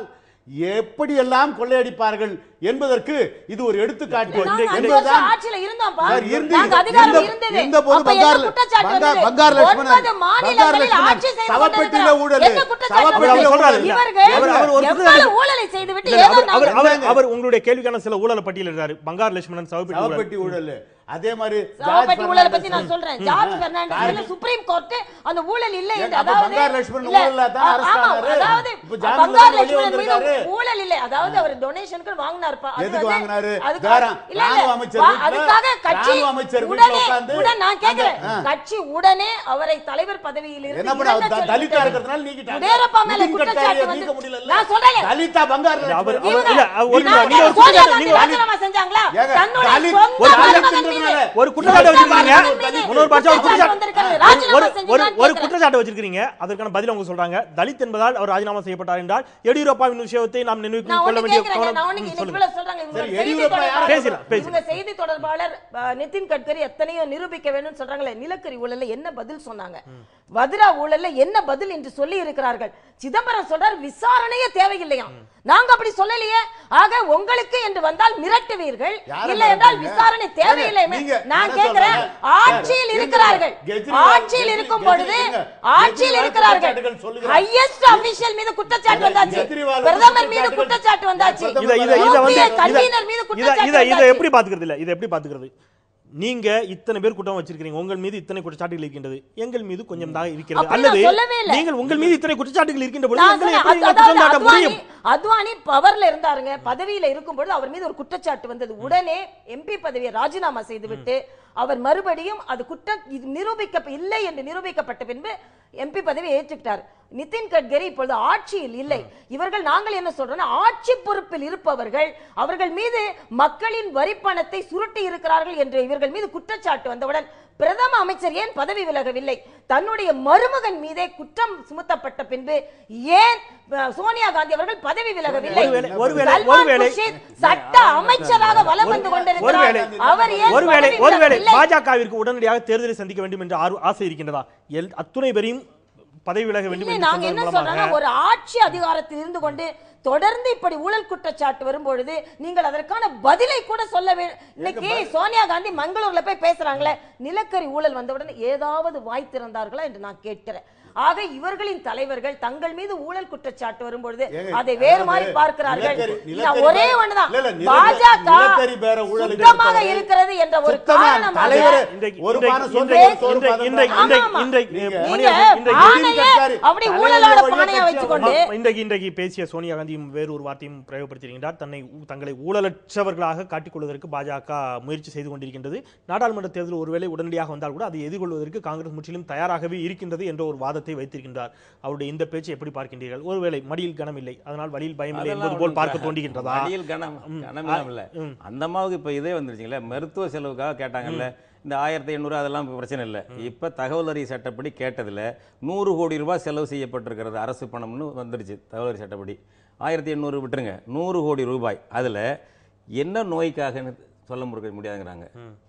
எப்படியெல்லாம் கொள்ளையடிப்பார்கள் என்பதற்கு இது ஒரு எடுத்துக்காட்டு நாங்க அஞ்சு என்பதுதான் வருஷம் ஆட்சியில இருந்தோம்ப்பா. சார், இருந்தீங்க. நாங்க அதிகாரம் இருந்த- இருந்தது. இருந்தபோது அப்ப என்ன பங்கார் குற்றச்சாட்டு பங்கார் வந்தது? பங்கார் லட்சுமணன் ஒன்பது மாநிலங்களில் பங்கார் லட்சுமணன் ஆட்சி செய்து சவப்பெட்டியில கொண்டிருக்கிறார். ஊழல் என்ன குற்றச்சாட்டு சவப்பெட்டியில வந்தது? சொல்றாரு ஊழல் இல்ல. இவர்கள் அவர் அவர் ஒரு எவ்வளவு குற்றச்சாட்டு- ஊழலை செய்துவிட்டு இல்ல, ஏதோ அவர் அவர் நாங்கள் அவர் அவர் உங்களுடைய கேள்விக்கான சில ஊழலை பட்டியலிடுறாரு பங்கார் லட்சுமணன் சவப்பெட்டி ஊழல். சவப்பெட்டி ஊழல் அதே மாதிரி சவப்பெட்டி ஜார்ஜ் ஊழலை பத்தி நான் பெர்னாண்டஸ். சொல்றேன் ஜார்ஜ் ஆ. பெர்னாண்டஸ் சுப்ரீம் கோர்ட் அந்த ஊழல் இல்லை என்று அப்ப அதாவது பங்கார் லட்சுமணன் இல்ல, ஊழல்ல தான் ஆ- arrest ஆமா, ஆனாரு. அதாவது இப்ப ஜாமீன்ல பங்கார் தான் வெளிய லட்சுமணன் மீது வந்திருக்காரு. ஊழல் இல்லை அதாவது அவர் டொனேஷனுக்கு வாங்கினார்ப்பா அது எதுக்கு வந்து- வாங்கினாரு? அதுக்கு- வேற இல்ல, இல்ல, ராணுவ அமைச்சர் வா- வீட்டுல- அதுக்காக கட்சி ராணுவ அமைச்சர் வீட்டுல உடனே உட்கார்ந்து உடனே நான் கேக்குறேன் அந்த- ஆ. கட்சி உடனே அவரை தலைவர் பதவியில் இருந்து என்ன பண்ண அவர் இறங்கச் த- சொல்லிவிட்டது. தலித்தா இருக்கிறதுனால நீக்கிட்டாங்க. உதயநிதி மேல நிதின் குற்றச்சாட்டு கட்காரியை வந்து- நீக்க முடியலல்ல? நான் சொல்றேன் தலித்தா பங்கார் இல்ல, அவர் லட்சுமணன். அவர் இல்ல அவர் ஒரு நான் நீங்க ஒரு சோனியா குற்றச்சாட்டு காந்தி நீங்க ராஜினாமா செஞ்சாங்களா ஏங்க, தன்னுடைய தலித் சொந்த ஒரு மருமகன் தலித் மீது என்றதுனால ஒரு குற்றச்சாட்டு சொந்த வச்சிருக்கீங்க மருமகன் மீது இன்னொரு பாஷா ஒரு குற்றச்சாட்டு குற்றச்சாட்டு வந்திருக்கிறது. ஒரு ராஜினாமா ஒரு செஞ்சீங்களான்னு ஒரு கேட்கிறேன். குற்றச்சாட்டு வச்சிருக்கீங்க அதற்கான பதில் அவங்க சொல்றாங்க தலித் என்பதால் அவர் ராஜினாமா செய்யப்பட்டார் என்றால் எடியூரப்பாவின் விஷயத்தை நாம் நினைவு நான் கொள்ள ஒண்ணு வேண்டிய கேக்குறேங்க. கவனம் நான் ஒண்ணு ம், இன்னைக்கு சொல்லுங்க இவ்வளவு சொல்றாங்க. இவங்க சரி, செய்தி எடியூரப்பா யார்? தொடர்பாளர் பேசலாம், பேசலாம். இவங்க செய்தி தொடர்பாளர் அஹ், நிதின் கட்கரி எத்தனையோ நிரூபிக்க வேணும்னு சொல்றாங்களே நிலக்கரி ஊழல்ல என்ன பதில் சொன்னாங்க வத்ரா ஊழல்ல என்ன பதில் என்று சொல்லி இருக்கிறார்கள் சிதம்பரம் சொல்றார் விசாரணையே தேவையில்லையா நாங்க அப்படி சொல்லலையே ஆக உங்களுக்கு என்று வந்தால் மிரட்டுவீர்கள் யாரை இல்லை என்றால் மிரட்டுறீங்க? விசாரணை தேவையில்லை நீங்க- நான் என்ன கேட்கிறேன் சொல்றேன்? ஆட்சியில் இருங்க, இருக்கிறார்கள் கெஜ்ரிவால், ஆட்சியில் கெஜ்ரி- இருக்கும் கெஜ்ரி- பொழுது இருங்க. ஆட்சியில் கெஜ்ரிவால் இருக்கிறார்கள் குற்றச்சாட்டுகள் சொல்லுகிறார். ஹையஸ்ட் அபிஷியல் மீது குற்றச்சாட்டு வந்தாச்சு கெஜ்ரிவால் பிரதமர் மீது குற்றச்சாட்டுகள் குற்றச்சாட்டு வந்தாச்சு பிரதமர் இத இத இத வந்து யூபிஏ இத- கன்வீனர் மீது இத குற்றச்சாட்டு இத இத வந்தாச்சு. எப்படி பாத்துக்கிறது இல்ல இத எப்படி பாத்துக்கிறது நீங்க இத்தனை பேர் குற்றம் வச்சிருக்கீங்க உங்கள் மீது இத்தனை குற்றச்சாட்டுகள் இருக்கின்றது எங்கள் மீது கொஞ்சம் தான் இருக்கிறது அப்படி நான் அல்லது சொல்லவே இல்லை. நீங்கள் உங்கள் மீது இத்தனை குற்றச்சாட்டுகள் இருக்கின்ற பொழுது நான் எங்களை சொன்னேன், எப்படி நீங்கள் அதாவது குற்றம் சாட்ட அத்வானி முடியும் அத்வானி பவர்ல இருந்தாருங்க பதவியில இருக்கும் பொழுது அவர் மீது ஒரு குற்றச்சாட்டு வந்தது உடனே எம்பி பதவியை ராஜினாமா செய்துவிட்டு அவர் மறுபடியும் அது குற்றம் இது நிரூபிக்க இல்லை என்று நிரூபிக்கப்பட்ட பின்பு எம்பி பதவியை ஏற்றுக்கிட்டார் நிதின் கட்கரி இப்பொழுது ஆட்சியில் இல்லை இவர்கள் நாங்கள் என்ன சொல்றோம்னா ஆட்சி பொறுப்பில் இருப்பவர்கள் அவர்கள் மீது மக்களின் வரி பணத்தை சுருட்டி இருக்கிறார்கள் என்று இவர்கள் மீது குற்றச்சாட்டு வந்தவுடன் பிரதம அமைச்சர் ஏன் பதவி விலகவில்லை தன்னுடைய மருமகன் மீதே குற்றம் சுமத்தப்பட்ட பின்பு ஏன் அஹ், சோனியா காந்தி அவர்கள் பதவி விலகவில்லை ஒருவேளை- ஒருவேளை- சல்மான் ஒருவேளை- குர்ஷித் சட்ட அமைச்சராக வலம் வந்து கொண்டிருக்கிறார் ஒருவேளை அவர் ஏன் ஒருவேளை பதவி ஒருவேளை விலகவில்லை? பாஜகவிற்கு உடனடியாக தேர்தலை சந்திக்க வேண்டும் என்ற ஆர்வ- ஆசை இருக்கின்றதா எல் அத்துணை பேரையும் பதவி விலக வேண்டும் இல்லை என்று நாங்க என்ன சொல்வதன் சொல்றோம்னா மூலமாக ஒரு ஆட்சி அதிகாரத்தில் இருந்து கொண்டு தொடர்ந்து இப்படி ஊழல் குற்றச்சாட்டு வரும்பொழுது நீங்கள் அதற்கான பதிலை கூட சொல்ல வே- இன்னைக்கு சோனியா காந்தி மங்களூர்ல போய் பேசுறாங்களே நிலக்கரி ஊழல் வந்தவுடன் ஏதாவது வாய் திறந்தார்களா என்று நான் கேட்கிறேன் ஆக இவர்களின் தலைவர்கள் தங்கள் மீது ஊழல் குற்றச்சாட்டு வரும்பொழுது ஏங்க, அதை வேறு அதாவது மாதிரி பார்க்கிறார்கள் நிலக்கரி- நான் நிலக்கரி ஒரே பேர- ஒண்ணுதான் இல்ல, இல்ல, நிலக்கரி- பாஜக நிலக்கரி பேர ஊழல் சுத்தமாக இருக்கிறது. இருக்கிறது என்ற ஒரு சுத்தமா காரணமாக தலைவர் இன்றைக்கு- ஒரு இன்றைக்கு- பானை சோறு இன்றைக்கு- சோறு இன்றைக்கு- பதம் இன்றைக்கு- தான். இன்றைக்கு- ஆமா, இன்றைக்கு- நீங்க- மணியரசன், இன்றைக்கு- ஆணைய கட்காரி, அப்படி தலைவர் ஊழலோட ஒழிய பானையை கட்சி வச்சுக்கொண்டு ஆமா, இன்றைக்கு இன்றைக்கு பேசிய சோனியா காந்தியும் வேறு ஒரு வார்த்தையும் பிரயோகப்படுத்தியிருக்கின்றார் தன்னை ஊ- தங்களை ஊழலற்றவர்களாக காட்டிக் கொள்வதற்கு பாஜக முயற்சி செய்து கொண்டிருக்கின்றது நாடாளுமன்ற தேர்தல் ஒருவேளை உடனடியாக வந்தால் கூட அதை எதிர்கொள்வதற்கு காங்கிரஸ் முற்றிலும் தயாராகவே இருக்கின்றது என்ற ஒரு வாதத்தை வைத்திருக்கின்றார் அவருடைய இந்த பேச்சை எப்படி பார்க்கின்றீர்கள் ஒருவேளை மடியில் கனம் இல்லை அதனால் வழியில் பயம் இல்லை அதெல்லாம் என்பது போல் ஒண்ணும் பார்க்க இல்ல. தோன்றுகின்றதா மடியில் கனம் ம். கனமெல்லாம் இல்ல ம். அந்த அம்மாவுக்கு இப்ப இதே வந்துருச்சுங்களே மருத்துவ செலவுக்காக கேட்டாங்கல்ல இந்த ஆயிரத்தி எண்ணூறு அதெல்லாம் இப்ப பிரச்சனை இல்லை இப்ப தகவல் அறிவு சட்டப்படி கேட்டதுல நூறு கோடி ரூபாய் செலவு செய்யப்பட்டிருக்கிறது அரசு பணம்னு வந்துருச்சு தகவல் அறிவு சட்டப்படி ஆயிரத்தி எண்ணூறு விட்டுருங்க நூறு கோடி ரூபாய் அதுல என்ன நோய்க்காகன்னு சொல்ல முடிய முடியாதுங்கிறாங்க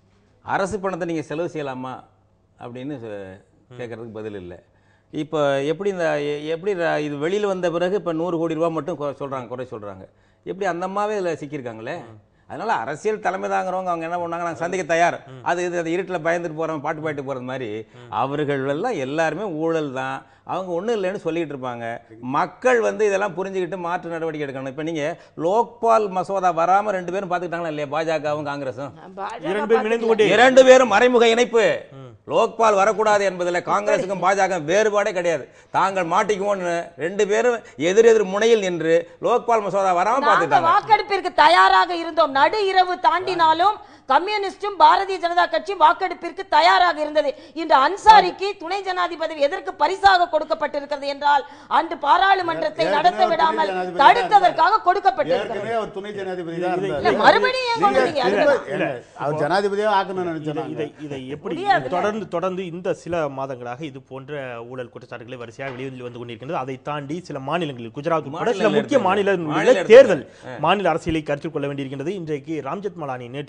அரசு பணத்தை நீங்க செலவு செய்யலாமா அப்படின்னு சொ- கேட்கறதுக்கு பதில் இல்லை இப்போ எப்படி இந்த எ- எப்படி ர- இது வெளியில் வந்த பிறகு இப்போ நூறு கோடி ரூபா மட்டும் கொ- சொல்றாங்க குறை சொல்றாங்க எப்படி அந்த அம்மாவே இதில் சிக்கியிருக்காங்களே அதனால அரசியல் தலைமை தாங்கிறவங்க அவங்க என்ன பண்ணாங்க நாங்கள் சந்திக்க தயார் அது இது அது இருட்டில் பயந்துட்டு போகிறோம் பாட்டு பாட்டு போகிறது மாதிரி அவர்கள் எல்லாம் எல்லாருமே ஊழல் தான் அவங்க ஒன்றும் இல்லைன்னு சொல்லிட்டு இருப்பாங்க மக்கள் வந்து இதெல்லாம் புரிஞ்சுக்கிட்டு மாற்று நடவடிக்கை எடுக்கணும் இப்போ நீங்கள் லோக்பால் மசோதா வராமல் ரெண்டு பேரும் பார்த்துக்கிட்டாங்களா இல்லையா பாஜகவும் காங்கிரஸும் இரண்டு பேரும் இணைந்து கொண்டு இரண்டு பேரும் மறைமுக இணைப்பு லோக்பால் வரக்கூடாது என்பதில் காங்கிரசுக்கும் பாஜக வேறுபாடே கிடையாது தாங்கள் மாட்டிக்குவோன்னு ரெண்டு பேரும் எதிர் எதிர் முனையில் நின்று லோக்பால் மசோதா வராம நாங்க பார்த்துட்டாங்க வாக்கெடுப்பிற்கு தயாராக இருந்தோம் நடு இரவு தாண்டினாலும் கம்யூனிஸ்டும் பாரதிய ஜனதா கட்சி வாக்கெடுப்பிற்கு தயாராக இருந்தது இன்று அன்சாரிக்கு துணை ஜனாதிபதி எதற்கு பரிசாக கொடுக்கப்பட்டிருக்கிறது என்றால் அன்று பாராளுமன்றத்தை ஏற்கனவே நடத்த அவர் விடாமல் துணை ஜனாதிபதி தடுத்ததற்காக ஏற்கனவே கொடுக்கப்பட்டிருக்கிறது அவர் துணை ஜனாதிபதி தான் இது- இருந்தாரு. இல்ல, மறுபடியும் ஏன் கொண்டு நீங்க- வந்தீங்க? இல்ல, அதுதான். இல்ல, அவர் ஜனாதிபதியாக ஆக்கணும்னு இதை நினைச்சாங்க இதை இதை எப்படி முடியாதுல்ல. தொடர்ந்து தொடர்ந்து இந்த சில மாதங்களாக இது போன்ற ஊழல் குற்றச்சாட்டுகளை வரிசையாக வெளிவந்து வந்து கொண்டிருக்கின்றது அதை தாண்டி சில மாநிலங்களில் குஜராத் உட்பட சில மாநிலங்கள் முக்கிய எடுத்துங்க. மாநிலங்களில் மாநில தேர்தல் எடுத்துங்க. மாநில அரசியலை கருத்தில் கொள்ள வேண்டியிருக்கின்றது இன்றைக்கு ராம்ஜெத் மலானி நேற்று தெரிவித்திருக்கும்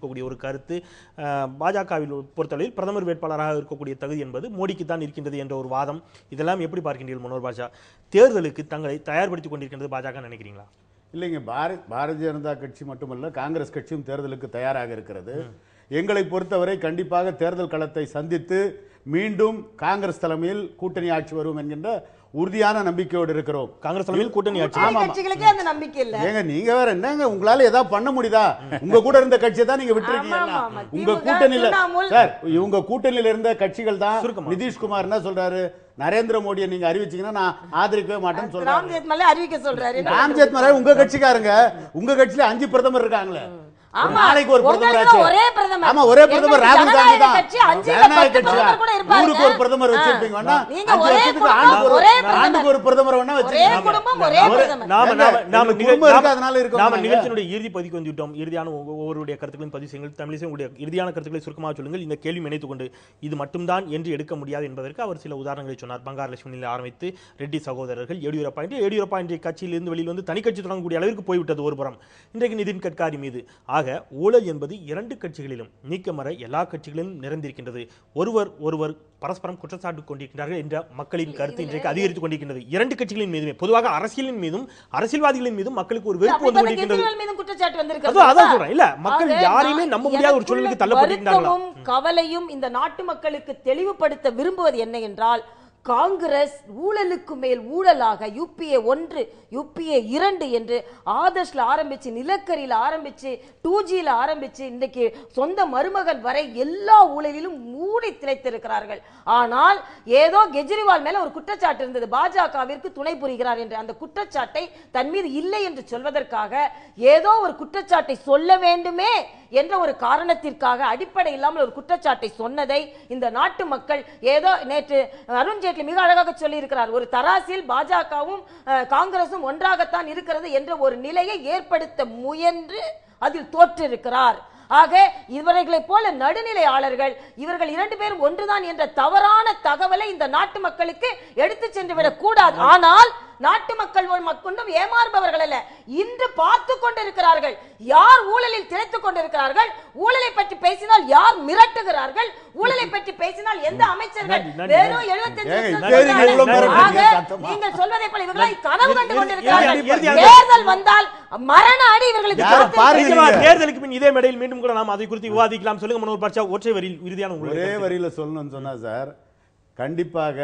இருக்கக்கூடிய ஒரு கருத்து அஹ், பாஜகவில் பொறுத்தளவில் பிரதமர் வேட்பாளராக இருக்கக்கூடிய தகுதி என்பது மோடிக்கு தான் இருக்கின்றது என்ற ஒரு வாதம் இதெல்லாம் எப்படி பார்க்கின்றீர்கள் மனோர் பாஷா தேர்தலுக்கு தங்களை தயார்படுத்திக் கொண்டிருக்கின்றது பாஜக நினைக்கிறீங்களா இல்லைங்க பாரத் பாரதிய ஜனதா கட்சி மட்டுமல்ல காங்கிரஸ் கட்சியும் தேர்தலுக்கு தயாராக இருக்கிறது எங்களை பொறுத்தவரை கண்டிப்பாக தேர்தல் களத்தை சந்தித்து மீண்டும் காங்கிரஸ் தலைமையில் கூட்டணி ஆட்சி வரும் என்கின்ற உறுதியான நம்பிக்கையோடு இருக்கிறோம் காங்கிரஸ் தலைமையில் கூட்டணி ஆட்சி கூட்டணி ஆமா, ஆமா. கட்சிகளுக்கே அந்த நம்பிக்கை இல்ல ஏங்க நீங்க வேற என்னங்க உங்களால ஏதாவது பண்ண முடியுதா உங்க கூட இருந்த கட்சியை தான் நீங்க ஆமா, விட்டுருக்கீங்க ஆமா. உங்க திமுக, கூட்டணியில திரிணாமுல். சார் இவங்க கூட்டணியில இருந்த கட்சிகள் தான் சுருக்கமா. நிதிஷ்குமார் என்ன சொல்றாரு நரேந்திர மோடியை நீங்க அறிவிச்சீங்கன்னா நான் ஆதரிக்கவே மாட்டேன்னு சொல்றாரு ராம்ஜெத் மல்ல அறிவிக்க சொல்றாரு ராம்ஜெத் மலை உங்க கட்சிக்காரங்க உங்க கட்சியில அஞ்சு பிரதமர் இருக்காங்களே ஒரு ஆமா. நாளைக்கு ஒரு பிரதமர் உங்களுக்கு ஆச்சு. ஒரே பிரதமர். ஆமா ஒரே பிரதமர் எங்களுக்கு ராகுல் காந்தி தான் ஜனநாயக கட்சி அஞ்சு இல்ல ஜனநாயக பத்து கட்சி பிரதமர் கூட இருப்பாங்க. ஊருக்கு ஒரு பிரதமர் ஆ. வச்சிருப்பீங்க வேணா நீங்க அஞ்சு ஒரே வருஷத்துக்கு குடும்பம், ஆண்டுக்கு ஒரு ஒரே பிரதமர். ஆண்டுக்கு ஒரு பிரதமர் வேணா ஒரே வச்சிருக்கீங்க குடும்பம் ஒரே ஒரு- பிரதமர் நாம ஏங்க, நாம நாம எங்களுக்கு நிகழ்- குடும்பம் இருக்கு, நாம- அதனால இருக்கோம் நாம நாங்க. நிகழ்ச்சியினுடைய இறுதி பதிவுக்கு வந்து விட்டோம் இறுதியான ஒவ்வொ- ஒவ்வொருடைய கருத்துக்களையும் பதிவு செய்யுங்கள் தமிழிசை உங்களுடைய இறுதியான கருத்துக்களை சுருக்கமாக சொல்லுங்கள் இந்த கேள்வி இணைத்துக் கொண்டு இது மட்டும்தான் என்று எடுக்க முடியாது என்பதற்கு அவர் சில உதாரணங்களை சொன்னார் பங்கார் லட்சுமியில் ஆரம்பித்து ரெட்டி சகோதரர்கள் எடியூரப்பா என்று எடியூரப்பா இன்றைய கட்சியிலிருந்து வெளியில் வந்து தனி கட்சி தொடங்கக்கூடிய அளவிற்கு போய்விட்டது ஒரு புறம் இன்றைக்கு நிதின் கட்காரி மீது ஆக ஊழல் என்பது இரண்டு கட்சிகளிலும் நீக்கமற எல்லா கட்சிகளிலும் நிறைந்திருக்கின்றது ஒருவர் ஒருவர் பரஸ்பரம் குற்றச்சாட்டு கொண்டிருக்கிறார்கள் என்ற மக்களின் கருத்து இன்றைக்கு அதிகரித்துக் கொண்டிருக்கிறது இரண்டு கட்சிகளின் மீதுமே பொதுவாக அரசியலின் மீதும் அரசியல்வாதிகளின் மீதும் மக்களுக்கு ஒரு வெறுப்பு வந்து கொண்டிருக்கின்றது கெஜ்ரிவால் மீதும் குற்றச்சாட்டு வந்திருக்கிறது அதான் அதான் சொல்றேன் இல்ல மக்கள் ஆக, யாரையுமே நான் நம்ப முடியாத ஒரு எனக்குள்ள சூழலுக்கு தள்ளப்பட்டிருக்கிறார்களா வருத்தமும் கவலையும் இந்த நாட்டு மக்களுக்கு தெளிவுபடுத்த விரும்புவது என்ன என்றால் காங்கிரஸ் ஊழலுக்கு மேல் ஊழலாக யூபிஏ ஒன்று யூபிஏ இரண்டு என்று ஆதர்ஷ்ல ஆரம்பிச்சு நிலக்கரியில ஆரம்பிச்சு டூ ஜியில் ஆரம்பிச்சு இன்றைக்கு சொந்த மருமகன் வரை எல்லா ஊழலிலும் மூடி திளைத்திருக்கிறார்கள் ஆனால் ஏதோ கெஜ்ரிவால் மேல ஒரு குற்றச்சாட்டு இருந்தது பாஜகவிற்கு துணை புரிகிறார் என்று அந்த குற்றச்சாட்டை தன் மீது இல்லை என்று சொல்வதற்காக ஏதோ ஒரு குற்றச்சாட்டை சொல்ல வேண்டுமே என்ற ஒரு காரணத்திற்காக அடிப்படை இல்லாமல் ஒரு குற்றச்சாட்டை சொன்னதை இந்த நாட்டு மக்கள் ஏதோ நேற்று அருண் ஜேட்லி மிக அழகாக சொல்லியிருக்கிறார் ஒரு தராசில் பாஜகவும் அஹ், காங்கிரசும் ஒன்றாகத்தான் இருக்கிறது என்ற ஒரு நிலையை ஏற்படுத்த முயன்று அதில் தோற்றிருக்கிறார் ஆக இவர்களைப் போல நடுநிலையாளர்கள் இவர்கள் இரண்டு பேரும் ஒன்றுதான் என்ற தவறான தகவலை இந்த நாட்டு மக்களுக்கு எடுத்து சென்று விடக் கூடாது ஆனால் நாட்டு மக்கள் ஒரு மக்கொண்டும் ஏமாறுபவர்கள் அல்ல இன்று பார்த்து கொண்டிருக்கிறார்கள் யார் ஊழலில் திளைத்துக் கொண்டிருக்கிறார்கள் ஊழலை பற்றி பேசினால் யார் மிரட்டுகிறார்கள் ஊழலை பற்றி பேசினால் எந்த அமைச்சர்கள் நன்றி, நன்றி, வெறும் நன்றி. 75 ஏங்க, லட்சம் இப்ப நீங்க சொல்றாங்க. இவ்வளவு மிரட்டுறீங்க, ஆக, சத்தமா. நீங்கள் சொல்வதை போல இவர்களை கனவு கண்டு இறுதி- கொண்டிருக்கிறார்கள் இறுதி- இறுதியாக- தேர்தல் வந்தால் மரண அடி இவர்களுக்கு யாரை காத்திருக்கிறது. பாருங்க நிச்சயமா, நீங்க. தேர்தலுக்கு பின் இதே மேடையில் மீண்டும் கூட நாம் அதை குறித்து விவாதிக்கலாம் சொல்லுங்க மனோர் பாட்சா ஒற்றை வரியில் இறுதியான உங்களுடைய ஒரே கருத்து. வரியில சொல்லணும்னு சொன்னா சார் கண்டிப்பாக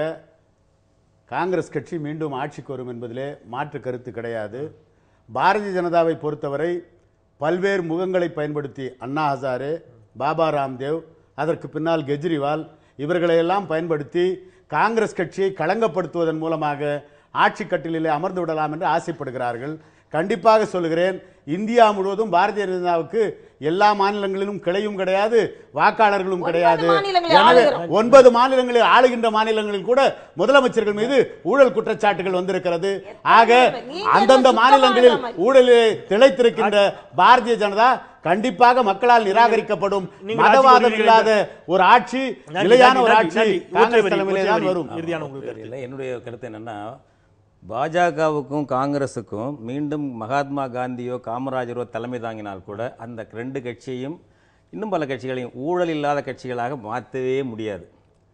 காங்கிரஸ் கட்சி மீண்டும் ஆட்சிக்கு வரும் என்பதிலே மாற்று கருத்து கிடையாது பாரதிய ஜனதாவை பொறுத்தவரை பல்வேறு முகங்களை பயன்படுத்தி அண்ணா ஹசாரே பாபா ராம்தேவ் அதற்கு பின்னால் கெஜ்ரிவால் இவர்களையெல்லாம் பயன்படுத்தி காங்கிரஸ் கட்சியை களங்கப்படுத்துவதன் மூலமாக ஆட்சி கட்டிலே அமர்ந்து விடலாம் என்று ஆசைப்படுகிறார்கள் கண்டிப்பாக சொல்லுகிறேன் இந்தியா முழுவதும் பாரதிய ஜனதாவுக்கு எல்லா மாநிலங்களிலும் கிளையும் கிடையாது வாக்காளர்களும் கிடையாது மாநிலங்களில் எனவே ஆளுகிறோம். ஒன்பது மாநிலங்களில் ஆளுகின்ற மாநிலங்களில் கூட முதலமைச்சர்கள் மீது ஊழல் குற்றச்சாட்டுகள் வந்திருக்கிறது ஆக நீங்க அந்தந்த என்ன மாநிலங்களில் சுத்தமா இல்லாம- ஊழலில் திளைத்திருக்கின்ற பாரதிய ஜனதா கண்டிப்பாக மக்களால் நிராகரிக்கப்படும் நீங்கள் மதவாதம் ஆட்சிக்கு இல்லாத ஒரு ஆட்சி நன்றி, நிலையான நன்றி, ஒரு நன்றி, ஆட்சி நன்றி. ஒற்றை காங்கிரஸ் வரி, தலைமையிலே ஒற்றை தான் வரி. வரும் இறுதியான உங்களுக்கு கருத்து. இல்லை என்னுடைய கருத்து என்னன்னா பாஜகவுக்கும் காங்கிரஸுக்கும் மீண்டும் மகாத்மா காந்தியோ காமராஜரோ தலைமை தாங்கினால் கூட அந்த ரெண்டு கட்சியையும் இன்னும் பல கட்சிகளையும் ஊழல் இல்லாத கட்சிகளாக மாற்றவே முடியாது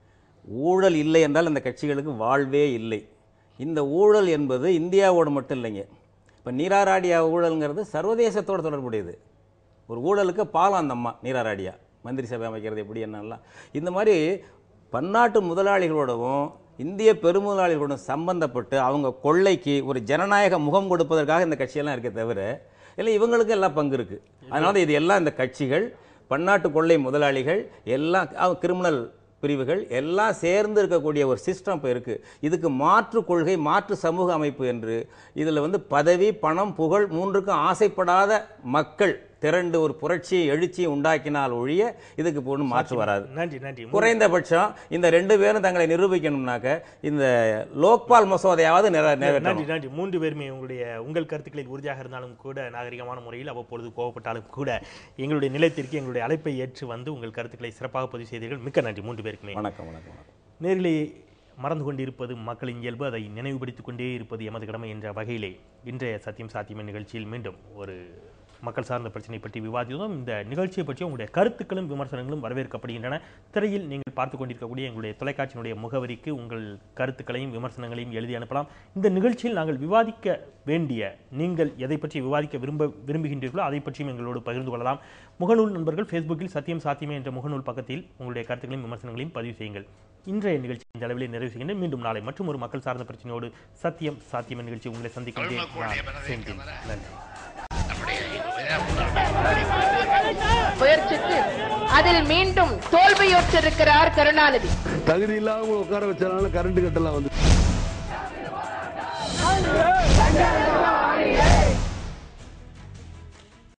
ஊழல் இல்லை என்றால் அந்த கட்சிகளுக்கு வாழ்வே இல்லை இந்த ஊழல் என்பது இந்தியாவோடு மட்டும் இல்லைங்க இப்போ நீராராடியா ஊழல்ங்கிறது சர்வதேசத்தோடு தொடர்புடையது ஒரு ஊழலுக்கு பாலம் அந்த அம்மா நீராராடியா மந்திரி சபை அமைக்கிறது எப்படி என்னெல்லாம் இந்த மாதிரி பன்னாட்டு முதலாளிகளோடவும் இந்திய பெருமுதலாளிகளோடும் சம்பந்தப்பட்டு அவங்க கொள்ளைக்கு ஒரு ஜனநாயக முகம் கொடுப்பதற்காக இந்த கட்சியெல்லாம் இருக்கே தவிர இல்லை இவங்களுக்கு எல்லாம் பங்கு இருக்குது அதனால தான் இது எல்லாம் இந்த கட்சிகள் பன்னாட்டு கொள்ளை முதலாளிகள் எல்லாம் கிரிமினல் பிரிவுகள் எல்லாம் சேர்ந்து இருக்கக்கூடிய ஒரு சிஸ்டம் இப்போ இருக்குது இதுக்கு மாற்று கொள்கை மாற்று சமூக அமைப்பு என்று இதில் வந்து பதவி பணம் புகழ் மூன்றுக்கும் ஆசைப்படாத மக்கள் திரண்டு ஒரு புரட்சியை எழுச்சியை உண்டாக்கினால் ஒழிய இதுக்கு ஒன்றும் மாற்று வராது நன்றி நன்றி குறைந்தபட்சம் இந்த ரெண்டு பேரும் தங்களை நிரூபிக்கணும்னாக்க இந்த லோக்பால் மசோதையாவது நிற நன்றி நிறைவேற்றணும் நன்றி மூன்று பேருமே உங்களுடைய உங்கள் கருத்துக்களில் உறுதியாக இருந்தாலும் கூட நாகரிகமான முறையில் அவ்வப்பொழுது கோவப்பட்டாலும் கூட எங்களுடைய நிலையத்திற்கு எங்களுடைய அழைப்பை ஏற்று வந்து உங்கள் கருத்துக்களை சிறப்பாக பதிவு செய்தீர்கள் மிக்க நன்றி மூன்று பேருக்குமே வணக்கம் வணக்கம் வணக்கம் நேரிலே மறந்து கொண்டிருப்பது மக்களின் இயல்பு அதை நினைவுபடுத்திக் கொண்டே இருப்பது எமது கடமை என்ற வகையிலே இன்றைய சத்தியம் சாத்தியம் நிகழ்ச்சியில் மீண்டும் ஒரு மக்கள் சார்ந்த பிரச்சனை பற்றி விவாதித்தோம் இந்த நிகழ்ச்சியை பற்றி உங்களுடைய கருத்துக்களும் விமர்சனங்களும் வரவேற்கப்படுகின்றன திரையில் நீங்கள் பார்த்து கொண்டிருக்கக்கூடிய எங்களுடைய தொலைக்காட்சியினுடைய முகவரிக்கு உங்கள் கருத்துக்களையும் விமர்சனங்களையும் எழுதி அனுப்பலாம் இந்த நிகழ்ச்சியில் நாங்கள் விவாதிக்க வேண்டிய நீங்கள் எதை பற்றி விவாதிக்க விரும்ப விரும்புகின்றீர்களோ அதை பற்றியும் எங்களோடு பகிர்ந்து கொள்ளலாம் முகநூல் நண்பர்கள் ஃபேஸ்புக்கில் சத்தியம் சாத்தியமே என்ற முகநூல் பக்கத்தில் உங்களுடைய கருத்துக்களையும் விமர்சனங்களையும் பதிவு செய்யுங்கள் இன்றைய நிகழ்ச்சி இந்த அளவிலே நிறைவு செய்கின்றேன் மீண்டும் நாளை மற்றும் ஒரு மக்கள் சார்ந்த பிரச்சனையோடு சத்தியம் சாத்தியம் என்ற நிகழ்ச்சி உங்களை சந்திக்கின்றேன் நான் செந்தில். நன்றி முயற்சித்து அதில் மீண்டும் தோல்வியுற்றிருக்கிறார் கருணாநிதி தகுதி இல்லாம உட்கார வச்சனால கரண்ட் கட்டெல்லாம் வந்து